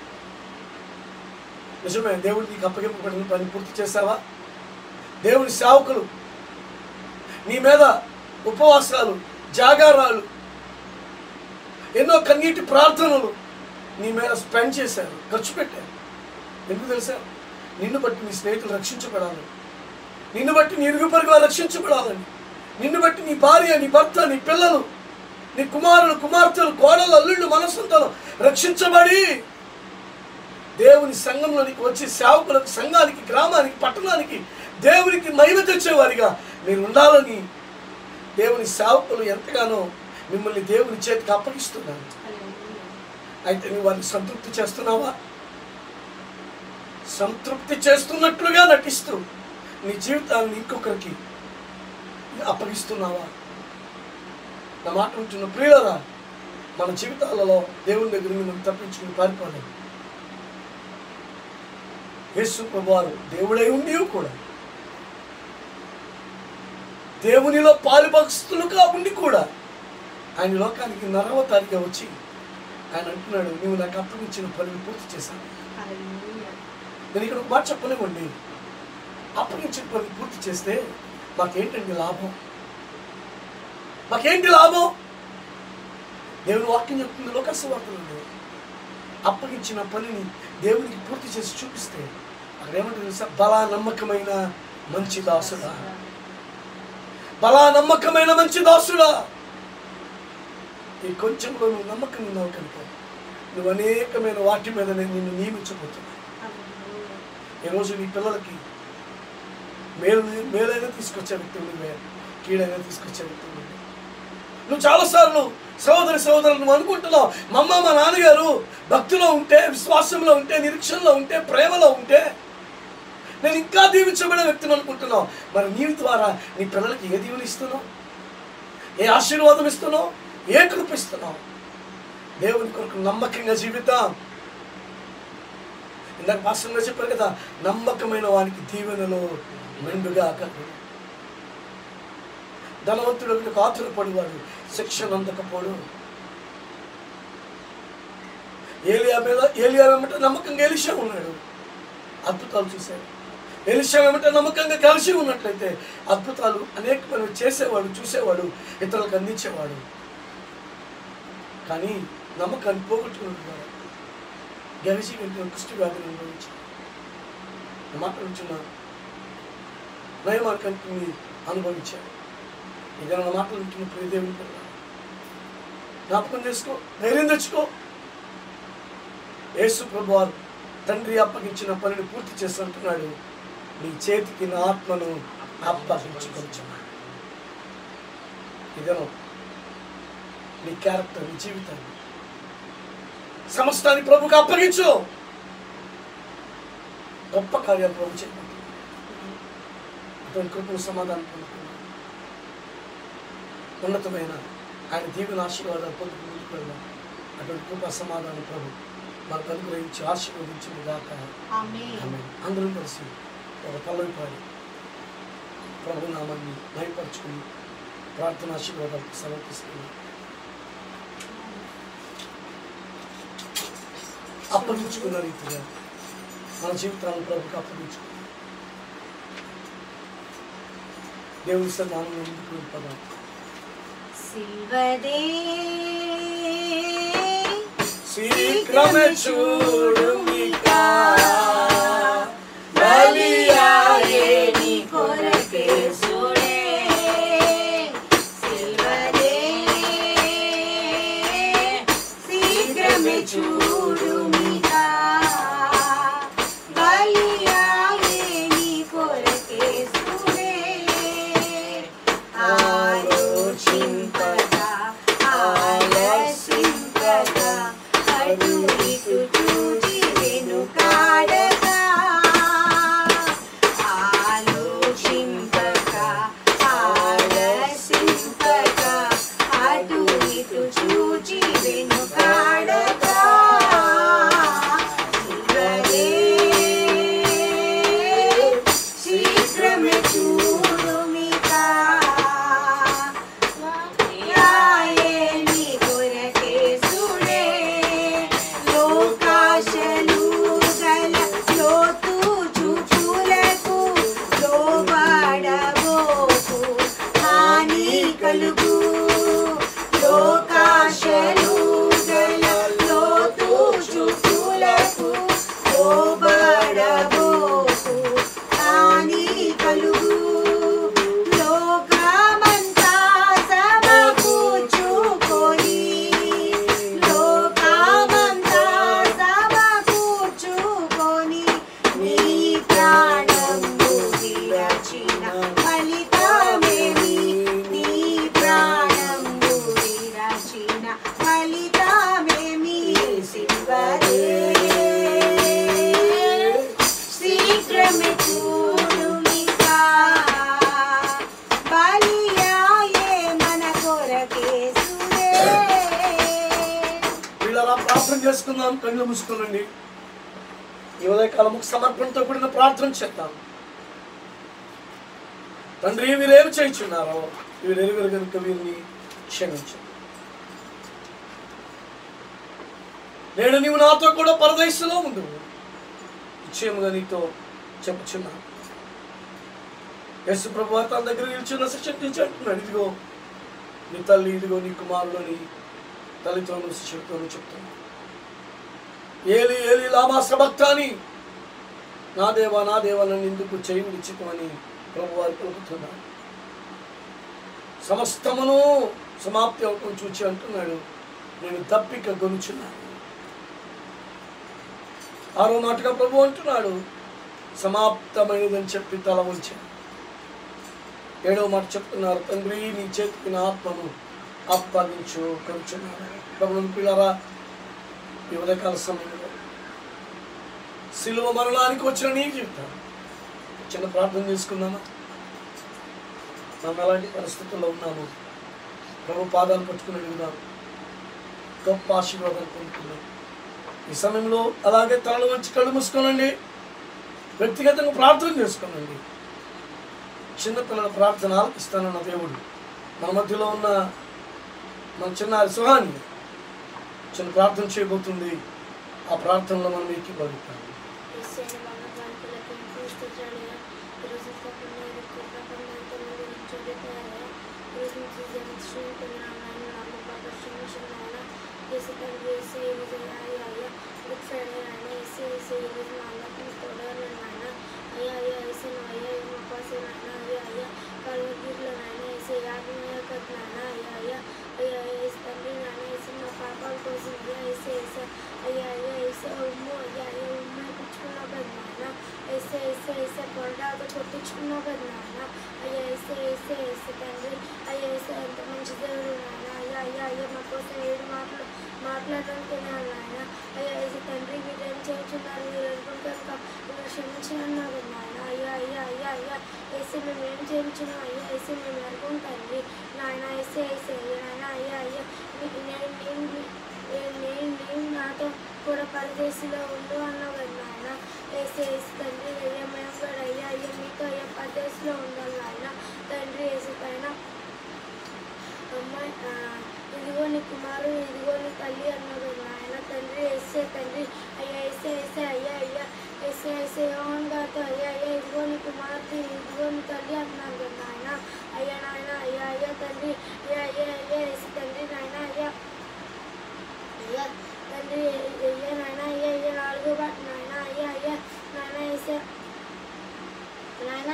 నిజమే దేవుడు నీకు అప్పగింపబడిన పని పూర్తి చేశావా దేవుని సేవకులు నీ మీద ఉపవాసాలు జాగారాలు ఎన్నో కన్నీటి ప్రార్థనలు నీ మీద స్పెండ్ చేశారు ఖర్చు పెట్టారు ఎందుకు తెలుసా నిన్ను బట్టి నీ స్నేహితులు రక్షించబడాలి నిన్ను బట్టి నీ ఇరుగు పొరుగు వారు రక్షించబడాలని నిన్ను బట్టి నీ భార్య నీ భర్త నీ పిల్లలు నీ కుమారులు కుమార్తెలు కోడలు అల్లుళ్ళు మనస్సుంతలు రక్షించబడి దేవుని సంఘంలోనికి వచ్చి సేవకులకు సంఘానికి గ్రామానికి పట్టణానికి దేవునికి మహిమ తెచ్చేవారిగా మీరు ఉండాలని దేవుని సేవకులు ఎంతగానో మిమ్మల్ని దేవుని చేతికి అప్పగిస్తున్నాను అయితే నువ్వు వారిని సంతృప్తి చేస్తున్నావా సంతృప్తి చేస్తున్నట్లుగా నటిస్తూ నీ జీవితాన్ని ఇంకొకరికి అప్పగిస్తున్నావా నా మాట ఉంటున్న ప్రియులరా మన జీవితాలలో దేవుని దగ్గర నుండి మనం తప్పించుకుని పారిపోలేము యేసు ప్రభువారు దేవుడై ఉండి కూడా దేవునిలో పాలుభక్తులుగా ఉండి కూడా ఆయన లోకానికి నరవతారిగా వచ్చి ఆయన అంటున్నాడు నువ్వు నాకు అప్పగించిన పనిని పూర్తి చేశాను నేను ఇక్కడ ఒక మాట చెప్పలేమండి అప్పగించిన పని పూర్తి చేస్తే మాకేంటండి లాభం మాకేంటి లాభం దేవుని వాక్యం చెప్తుంది లోకస్వార్తలు అప్పగించిన పనిని దేవునికి పూర్తి చేసి చూపిస్తే అక్కడ ఏమంటుంది తెలుసా బలా నమ్మకమైన మంచి దాసుడా బలా నమ్మకమైన మంచి దాసుడా ఈ కొంచెంలో నువ్వు నమ్మకం ఉన్నావు కనుక నువ్వు అనేకమైన వాటి మీద నేను నిన్ను నియమించబోతున్నా ఈరోజు నీ పిల్లలకి మేలు మేలైనా తీసుకొచ్చే వ్యక్తి నువ్వే కీడైనా తీసుకొచ్చే వ్యక్తి నువ్వే నువ్వు చాలాసార్లు సహోదరి సహోదరులు నువ్వు అనుకుంటున్నావు మా అమ్మ మా నాన్నగారు భక్తిలో ఉంటే విశ్వాసంలో ఉంటే నిరీక్షణలో ఉంటే ప్రేమలో ఉంటే నేను ఇంకా దీవించబడే వ్యక్తిని అనుకుంటున్నావు మరి నీవి ద్వారా నీ పిల్లలకి ఏ దీవెన ఇస్తున్నావు ఏ ఆశీర్వాదం ఇస్తున్నావు ఏ కృప ఇస్తున్నావు దేవుని కొరకు నమ్మకంగా జీవితం ఇందాక భాషంగా చెప్పారు కదా నమ్మకమైన వానికి దీవెనలో మెండుగా కలుగు ధనవంతుడు ఒకటి ఆతురపడివాడు శిక్షణ అందకపోడు ఏలియా మీద ఏలియా వెంబట నమ్మకంగా ఎలిషా ఉన్నాడు అద్భుతాలు చూశాడు ఎలిషా ఏమంటే నమ్మకంగా కలిసి ఉన్నట్లయితే అద్భుతాలు అనేకమైన చేసేవాడు చూసేవాడు ఇతరులకు అందించేవాడు కానీ నమ్మకాన్ని పోగొట్టుకున్నవాడు గెలిచి వెంటనే కుష్టి వ్యాధిని అనుభవించి మాట్లాడుచున్న నయమార్కాన్ని అనుభవించాడు ఏదైనా నా మాటలు వింటున్న ప్రియదేవుని పిల్ల జ్ఞాపకం చేసుకో ధైర్యం తెచ్చుకో యేసు ప్రభు వారు తండ్రి అప్పగించిన పనిని పూర్తి చేసి అంటున్నాడు నీ చేతికి నా ఆత్మను అప్పగించుకొచ్చున్నాడు ఇదను నీ క్యారెక్టర్ నీ జీవితాన్ని సమస్తాన్ని ప్రభుకి అప్పగించు గొప్ప కార్యాలు ప్రభు చేయబోతున్నాడు అటువంటి కృపను సమాధానం పొందుకున్నాడు ఉన్నతమైన ఆయన దీవెన ఆశీర్వాదాలు పొందుకు ముందుకు వెళ్దాం అటువంటి కృప సమాధానం ప్రభు మనకు అనుగ్రహించి ఆశీర్వదించింది గాక ఆమేన్ ఆమె అందరం కలిసి ఒక పల్లవి పాడి ప్రభు నామాన్ని భయపరుచుకుని ప్రార్థన ఆశీర్వాదాలకు సమర్పిస్తున్నాం అప్పగించుకున్న రీతిగా మన జీవితాలను ప్రభుకి అప్పగించుకుని దేవుని సన్మానం ముందుకు వెళ్ళిపోదాం సిల్వదే శీఘ్రమే చూడు మీకా బలియాయే నీ కొరకే సుడే సిల్వదే శీఘ్రమే చూడు మీకా బలియాయే నీ కొరకే సుడే ఆలోచింపగా ఆలసింపగా అటు ఇటు చూచి వెనుకాడగా ఆలోచింపగా ఆలసింపగా అటు ఇటు చూచి వెనుకాడగా శివరే శీఘ్రమే చూడు మీకా రాయే నీ కొరకే సుడే లోకాశలు గల లోతు చూచులకు లోబడబోకు హాని కలుగు లోకాశలు గల లోతు చూచులకు లోబడబోకు హాని కలుగు లోకమంతా సమకూర్చుకొని లోకమంతా సమకూర్చుకొని నీ ప్రాణము విరచిన ఫలితమేమి నీ ప్రాణము విరచిన ఫలితమేమి శివరే శీఘ్రమే చూడుమికా బలియాయే మన కొరకే సుడే వీళ్ళలా ప్రార్థన చేసుకుందాం కళ్ళు మూసుకోనండి ఈ ఉదయకాలము సమర్పణతో కూడిన ప్రార్థన చేద్దాం తండ్రి వీరేమి చేయించున్నారో వీరెరుగురు కనుక వీరిని క్షమించు నేడు నీవు నాతో కూడా పరదేశంలో ఉండు నిశ్చయముగా నీతో చెప్పుచున్నాను యేసు ప్రభు వారు తన దగ్గర నిల్చున్న శిక్షణ నుంచి అంటున్నాడు ఇదిగో నీ తల్లి ఇదిగో నీ కుమారులని తల్లితోనూ శిష్యులతోనూ చెప్తున్నాను ఏలి ఏలి లామా సబక్తాని నా దేవా నా దేవా నన్ను ఎందుకు చేయని నిశ్చితమని ప్రభు వారు పలుకుతున్నాడు సమస్తమును సమాప్తి అవటం చూచి అంటున్నాడు నేను దప్పిక గొనుచున్నాను ఆరో మాటగా ప్రభు అంటున్నాడు సమాప్తమైనదని చెప్పి తల ఉంచాను ఏడవ మాట చెప్తున్నారు తండ్రి నీ చేతికి నా ఆత్మను అప్పగించు కొంచున్నాను ప్రభుత్వం పిల్లరా ఈ ఉదయకాల సమయంలో సిలువ మరణానికి వచ్చిన నీ జీవితం చిన్న ప్రార్థన చేసుకుందామా మనం ఎలాంటి పరిస్థితుల్లో ఉన్నాము ప్రభు పాదాలు పట్టుకుని అడుగుదాం గొప్ప ఆశీర్వాదాలు పొందుతున్నాం ఈ సమయంలో అలాగే తలలు వచ్చి కళ్ళు మూసుకోనండి వ్యక్తిగతంగా ప్రార్థన చేసుకోనండి చిన్నపిల్లల ప్రార్థన ఆలకిస్తానన్న దేవుడు మన మధ్యలో ఉన్న మన చిన్న సుహాన్ని చిన్న ప్రార్థన చేయబోతుంది ఆ ప్రార్థనలో మనం ఎక్కిపడుతాం Cristiano, manda para que la gente esté తండ్రి ఏసే ఈరోజు అయ్యా అయ్యా గుడ్ ఫ్రైడే నాయన ఏసే ఏసే ఈరోజు మా అందరికీ తోడని నాయన అయ్యా అయ్యా ఏసే నువ్వు అయ్యా ఏం అప్పాసే నాయన అయ్యా అయ్యా కల్వగిరిలో నాయన ఏసే యాభై కట్ నాయన అయ్యా అయ్యా అయ్యా ఏసు తండ్రి నాయన ఏసే మా పాపాల కోసం అయ్యా ఏసే ఏసే అయ్యా అయ్యా ఏసే ఉమ్ము అయ్యా అయ్యా ఉమ్ము పుచ్చుకున్నావు కదా నాయన ఏసే ఏసే ఏసే పొరడాతో కొట్టించుకున్నావు కదా నాయన అయ్యా ఏసే ఏసే ఏసే తండ్రి అయ్యా ఏసే ఎంత మంచి దేవుడు నాయన అయ్యా అయ్యా అయ్యా మా కోసం ఏడు మాటలు మాట్లాడడానికి నాయన అయ్యా ఏసే తండ్రి మీరు ఏం చేస్తున్నారు మీరు అనుకుంటారు కా- మీరు క్షమించినారు కదా నాయన అయ్యా అయ్యా అయ్యా అయ్యా ఏసే మేము ఏం చేయించినాం అయ్యా ఏసే మేము అనుకుంటాండి నాయన ఏసే ఏసే అయ్యా నాయన అయ్యా అయ్యా మీకు నేను నేను నేను నేను నేను నాతో కూడా పరదేశంలో ఉండు అన్నావు కదా నాయన ఏసే ఏసు తండ్రి అయ్యా మేము కూడా అయ్యా అయ్యా మీతో అయ్యా పరదేశంలో ఉండాలి నాయన తండ్రి ఏసు పైన అమ్మాయి ఆ, ఇదిగో నీ కుమారు ఇదిగో నీ తల్లి అన్నాడు నాయన తండ్రి ఎస్సే తండ్రి అయ్యా ఎస్సే ఎస్సే అయ్యా అయ్యా ఎస్సే ఎస్సే యోహన్ గారితో అయ్యా అయ్యా ఇదిగో నీ కుమార్తె ఇదిగో నీ తల్లి అన్నారు కదా నాయన అయ్యా నాయన అయ్యా అయ్యా తండ్రి అయ్యా అయ్యా అయ్యా ఎస్సే తండ్రి నాయన అయ్యా అయ్యా తండ్రి అయ్యా నాయన అయ్యా అయ్యా నాలుగో బాట నాయన అయ్యా అయ్యా నాయన ఎస్సే నాయన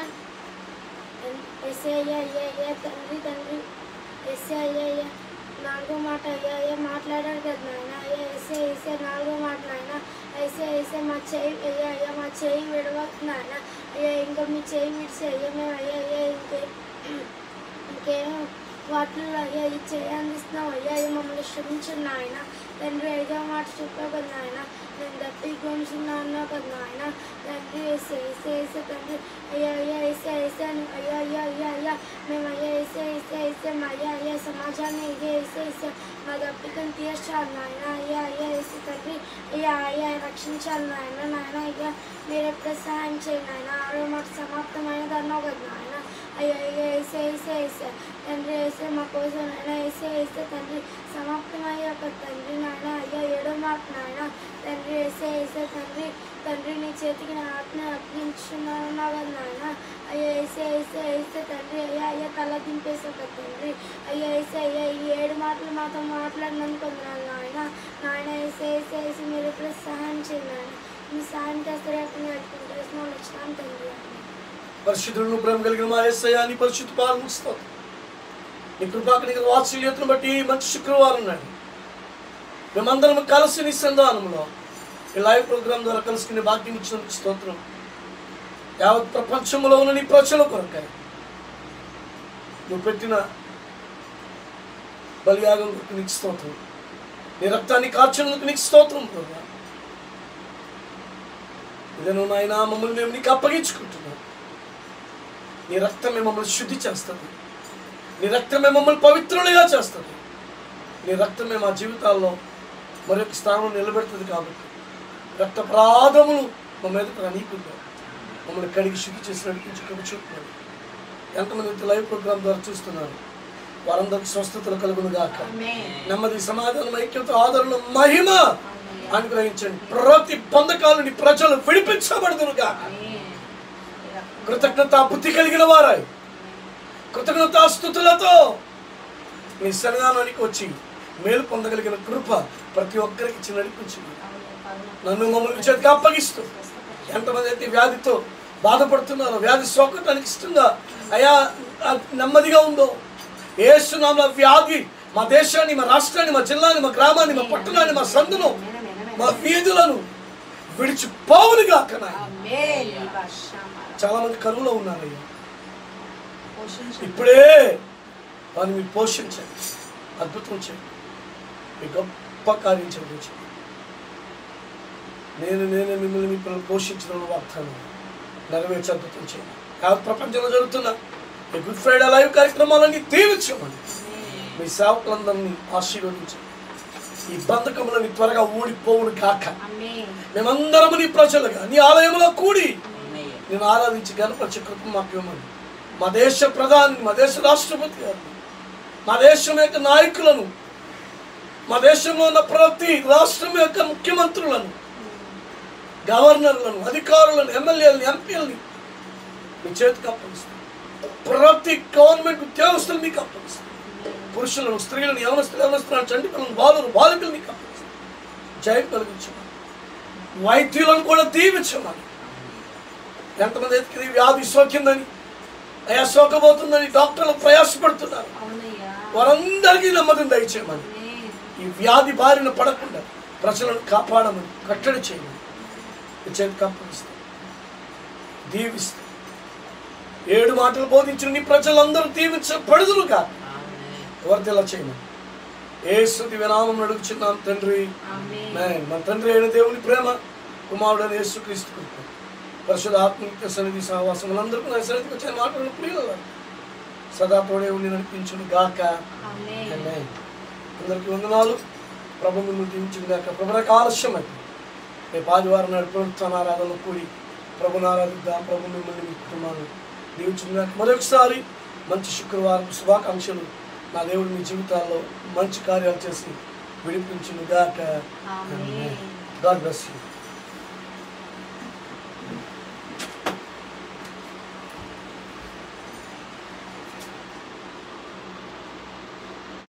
ఎస్సే అయ్యా అయ్యా అయ్యా తండ్రి తండ్రి ఎస్సే అయ్యా అయ్యా నాలుగో మాట అయ్యా అయ్యా మాట్లాడారు కదా నాయన అయ్యా ఎస్సే ఎస్సే నాలుగో మాట నాయన ఎస్సే ఎస్సే మా చేయి అయ్యా అయ్యా మా చేయి విడవద్దు నాయన అయ్యా ఇంకా మీ చేయి విడిచి అయ్యా మేము అయ్యా అయ్యా ఇంకే ఇంకేం వాటిలో అయ్యా ఈ చేయి అందిస్తున్నాం అయ్యా అయ్యా మమ్మల్ని క్షమించండి నాయన తండ్రి ఐదో మాట చెప్పావు కదా నాయన నేను దప్పి గొంచున్నా అన్నావు కదా నాయన తండ్రి వేసే వేసే వేసే తండ్రి అయ్యా అయ్యా వేసే వేసే అని అయ్యా అయ్యా అయ్యా అయ్యా మేము అయ్యా వేసే వేసే వేసే మా అయ్యా అయ్యా సమాజాన్ని అయ్యా వేసే వేసే మా దప్పికను తీర్చాలి నాయన అయ్యా అయ్యా వేసే తండ్రి అయ్యా అయ్యా రక్షించాలి నాయన నాయన అయ్యా మీరు ఎప్పుడు సహాయం చేయండి నాయన ఆరో మాట సమాప్తమైనది అన్నావు కదా నాయన అయ్యా అయ్యా వేసే వేసే వేసే తండ్రి వేసే మా కోసం నాయన వేసే వేసే తండ్రి సమాప్తమయ్యాక తండ్రి నాయన అయ్యా ఏడో మాట నాయన తండ్రి వేసే వేసే తండ్రి తండ్రి నీ చేతికి నా ఆత్మ అర్పించున్నాను కదా నాయన అయ్యా వేసే వేసే వేసే తండ్రి అయ్యా అయ్యా తల దింపేసావు కదా తండ్రి అయ్యా వేసే అయ్యా ఈ ఏడు మాటలు మాతో మాట్లాడినందుకు వందనాలు నాయన నాయన వేసే వేసే వేసి మీరు ఇప్పుడు సహాయం చేయండి నాయన మీ సహాయం చేస్తారు ఎక్కడ నడుపుకుంటే వచ్చినాను తండ్రి పరిశుద్ధులను ప్రేమ కలిగిన మా ఎస్ఐ అని పరిశుద్ధ పాలనిస్తాం నీ కృపాకనికి వాత్సల్యతను బట్టి మంచి శుక్రవారం నాడు మేమందరం కలిసి నీ సంధానంలో ఈ లైవ్ ప్రోగ్రామ్ ద్వారా కలుసుకునే భాగ్యం ఇచ్చినందుకు స్తోత్రం యావత్ ప్రపంచంలో ఉన్న నీ ప్రజల కొరకాయ నువ్వు పెట్టిన బలియాగం కొరకు నీకు స్తోత్రం నీ రక్తాన్ని కార్చినందుకు నీకు స్తోత్రం ప్రభా ఇదను నాయన మమ్మల్ని మేము నీకు అప్పగించుకుంటున్నాం నీ రక్తమే మమ్మల్ని శుద్ధి చేస్తుంది నీ రక్తమే మమ్మల్ని పవిత్రులుగా చేస్తుంది నీ రక్తమే మా జీవితాల్లో మరొక స్థానం నిలబెడుతుంది కాబట్టి రక్త ప్రాధములు మా మీద నీకుందా మమ్మల్ని కడిగి శుద్ధి చేసి నడిపించి కడుచుకుంటున్నాడు ఎంతమంది అయితే లైవ్ ప్రోగ్రామ్ ద్వారా చూస్తున్నారు వారందరికి స్వస్థతలు కలుగును గాక నెమ్మది సమాధానం ఐక్యత ఆదరణ మహిమ అనుగ్రహించండి ప్రతి బంధకాలని ప్రజలు విడిపించబడుదును గాక కృతజ్ఞత బుద్ధి కలిగిన వారాయి కృతజ్ఞత స్థుతులతో మీ సన్నిధానానికి వచ్చి మేలు పొందగలిగిన కృప ప్రతి ఒక్కరికి ఇచ్చి నడిపించింది నన్ను మమ్మల్ని చేతికి అప్పగిస్తూ ఎంతమంది అయితే వ్యాధితో బాధపడుతున్నారో వ్యాధి సోకటానికి ఇష్టంగా అయా ఆ నెమ్మదిగా ఉందో ఏసునామ వ్యాధి మా దేశాన్ని మా రాష్ట్రాన్ని మా జిల్లాని మా గ్రామాన్ని మా పట్టణాన్ని మా సందును మా వీధులను విడిచిపోవునుగా నాయన చాలా మంది కరువులో ఉన్నారయ్యా ఇప్పుడే వారిని మీరు పోషించండి అద్భుతం చేయండి మీ గొప్ప కార్యం చేయవచ్చు నేను నేనే మిమ్మల్ని మీ పిల్లలు పోషించిన వాగ్దానం నెరవేర్చి అద్భుతం చేయండి యావత్ ప్రపంచంలో జరుగుతున్న ఈ గుడ్ ఫ్రైడే లైవ్ కార్యక్రమాలన్నీ దీవించమని మీ సేవకులందరినీ ఆశీర్వదించండి ఈ బంధకములని త్వరగా ఊడిపోవును కాక మేమందరము నీ ప్రజలుగా నీ ఆలయంలో కూడి నేను ఆరాధించి గణపరిచే కృప మాకు ఇవ్వమని మా దేశ ప్రధాని మా దేశ రాష్ట్రపతి గారిని మా దేశం యొక్క నాయకులను మా దేశంలో ఉన్న ప్రతి రాష్ట్రం యొక్క ముఖ్యమంత్రులను గవర్నర్లను అధికారులను ఎమ్మెల్యేలను ఎంపీలని మీ చేతికి అప్పగిస్తాను ప్రతి గవర్నమెంట్ ఉద్యోగస్తులు మీకు అప్పగిస్తాను పురుషులను స్త్రీలను యవనస్తులు యవనస్తులను చండి పిల్లలను బాలురు బాలికలు మీకు అప్పగిస్తాను జయం కలిగించమని వైద్యులను కూడా దీవించమని ఎంతమంది ఎత్తుకి వ్యాధి సోకిందని అయా సోకబోతుందని డాక్టర్లు ప్రయాసపడుతున్నారు అవునయ్యా వారందరికీ నెమ్మదిని దయచేయమని ఆమేన్. ఈ వ్యాధి బారిన పడకుండా ప్రజలను కాపాడమని కట్టడి చేయమని ఈ చేతికి అప్పగిస్తాం దీవిస్తాం ఏడు మాటలు బోధించిన నీ ప్రజలందరూ దీవించబడుదురుగా వర్తిలా చేయమని ఏ స్థుతి వినామం అడుగుచున్నాం తండ్రి ఆమేన్. ఆమేన్. మన తండ్రి అయిన దేవుని ప్రేమ కుమారుడైన యేసుక్రీస్తు కృప పరిశుద్ధ ఆత్మనిత్య సన్నిధి సహవాసం అందరికీ నా సన్నిధికి వచ్చిన మాటలను ప్రియుల సదా తోడే ఉండి నడిపించును గాక ఆమేన్. ఆమేన్. అందరికీ వందనాలు ప్రభు మిమ్మల్ని దీవించును గాక ప్రభునకు ఆలస్యం అయితే రేపు ఆదివారం నాడు పునరుత్థాన ఆరాధనలో కూడి ప్రభుని ఆరాధిద్దాం ప్రభు మిమ్మల్ని మీ కుటుంబాన్ని దీవించును గాక మరొకసారి మంచి శుక్రవారం శుభాకాంక్షలు నా దేవుడు మీ జీవితాల్లో మంచి కార్యాలు చేసి విడిపించును గాక ఆమేన్. God bless you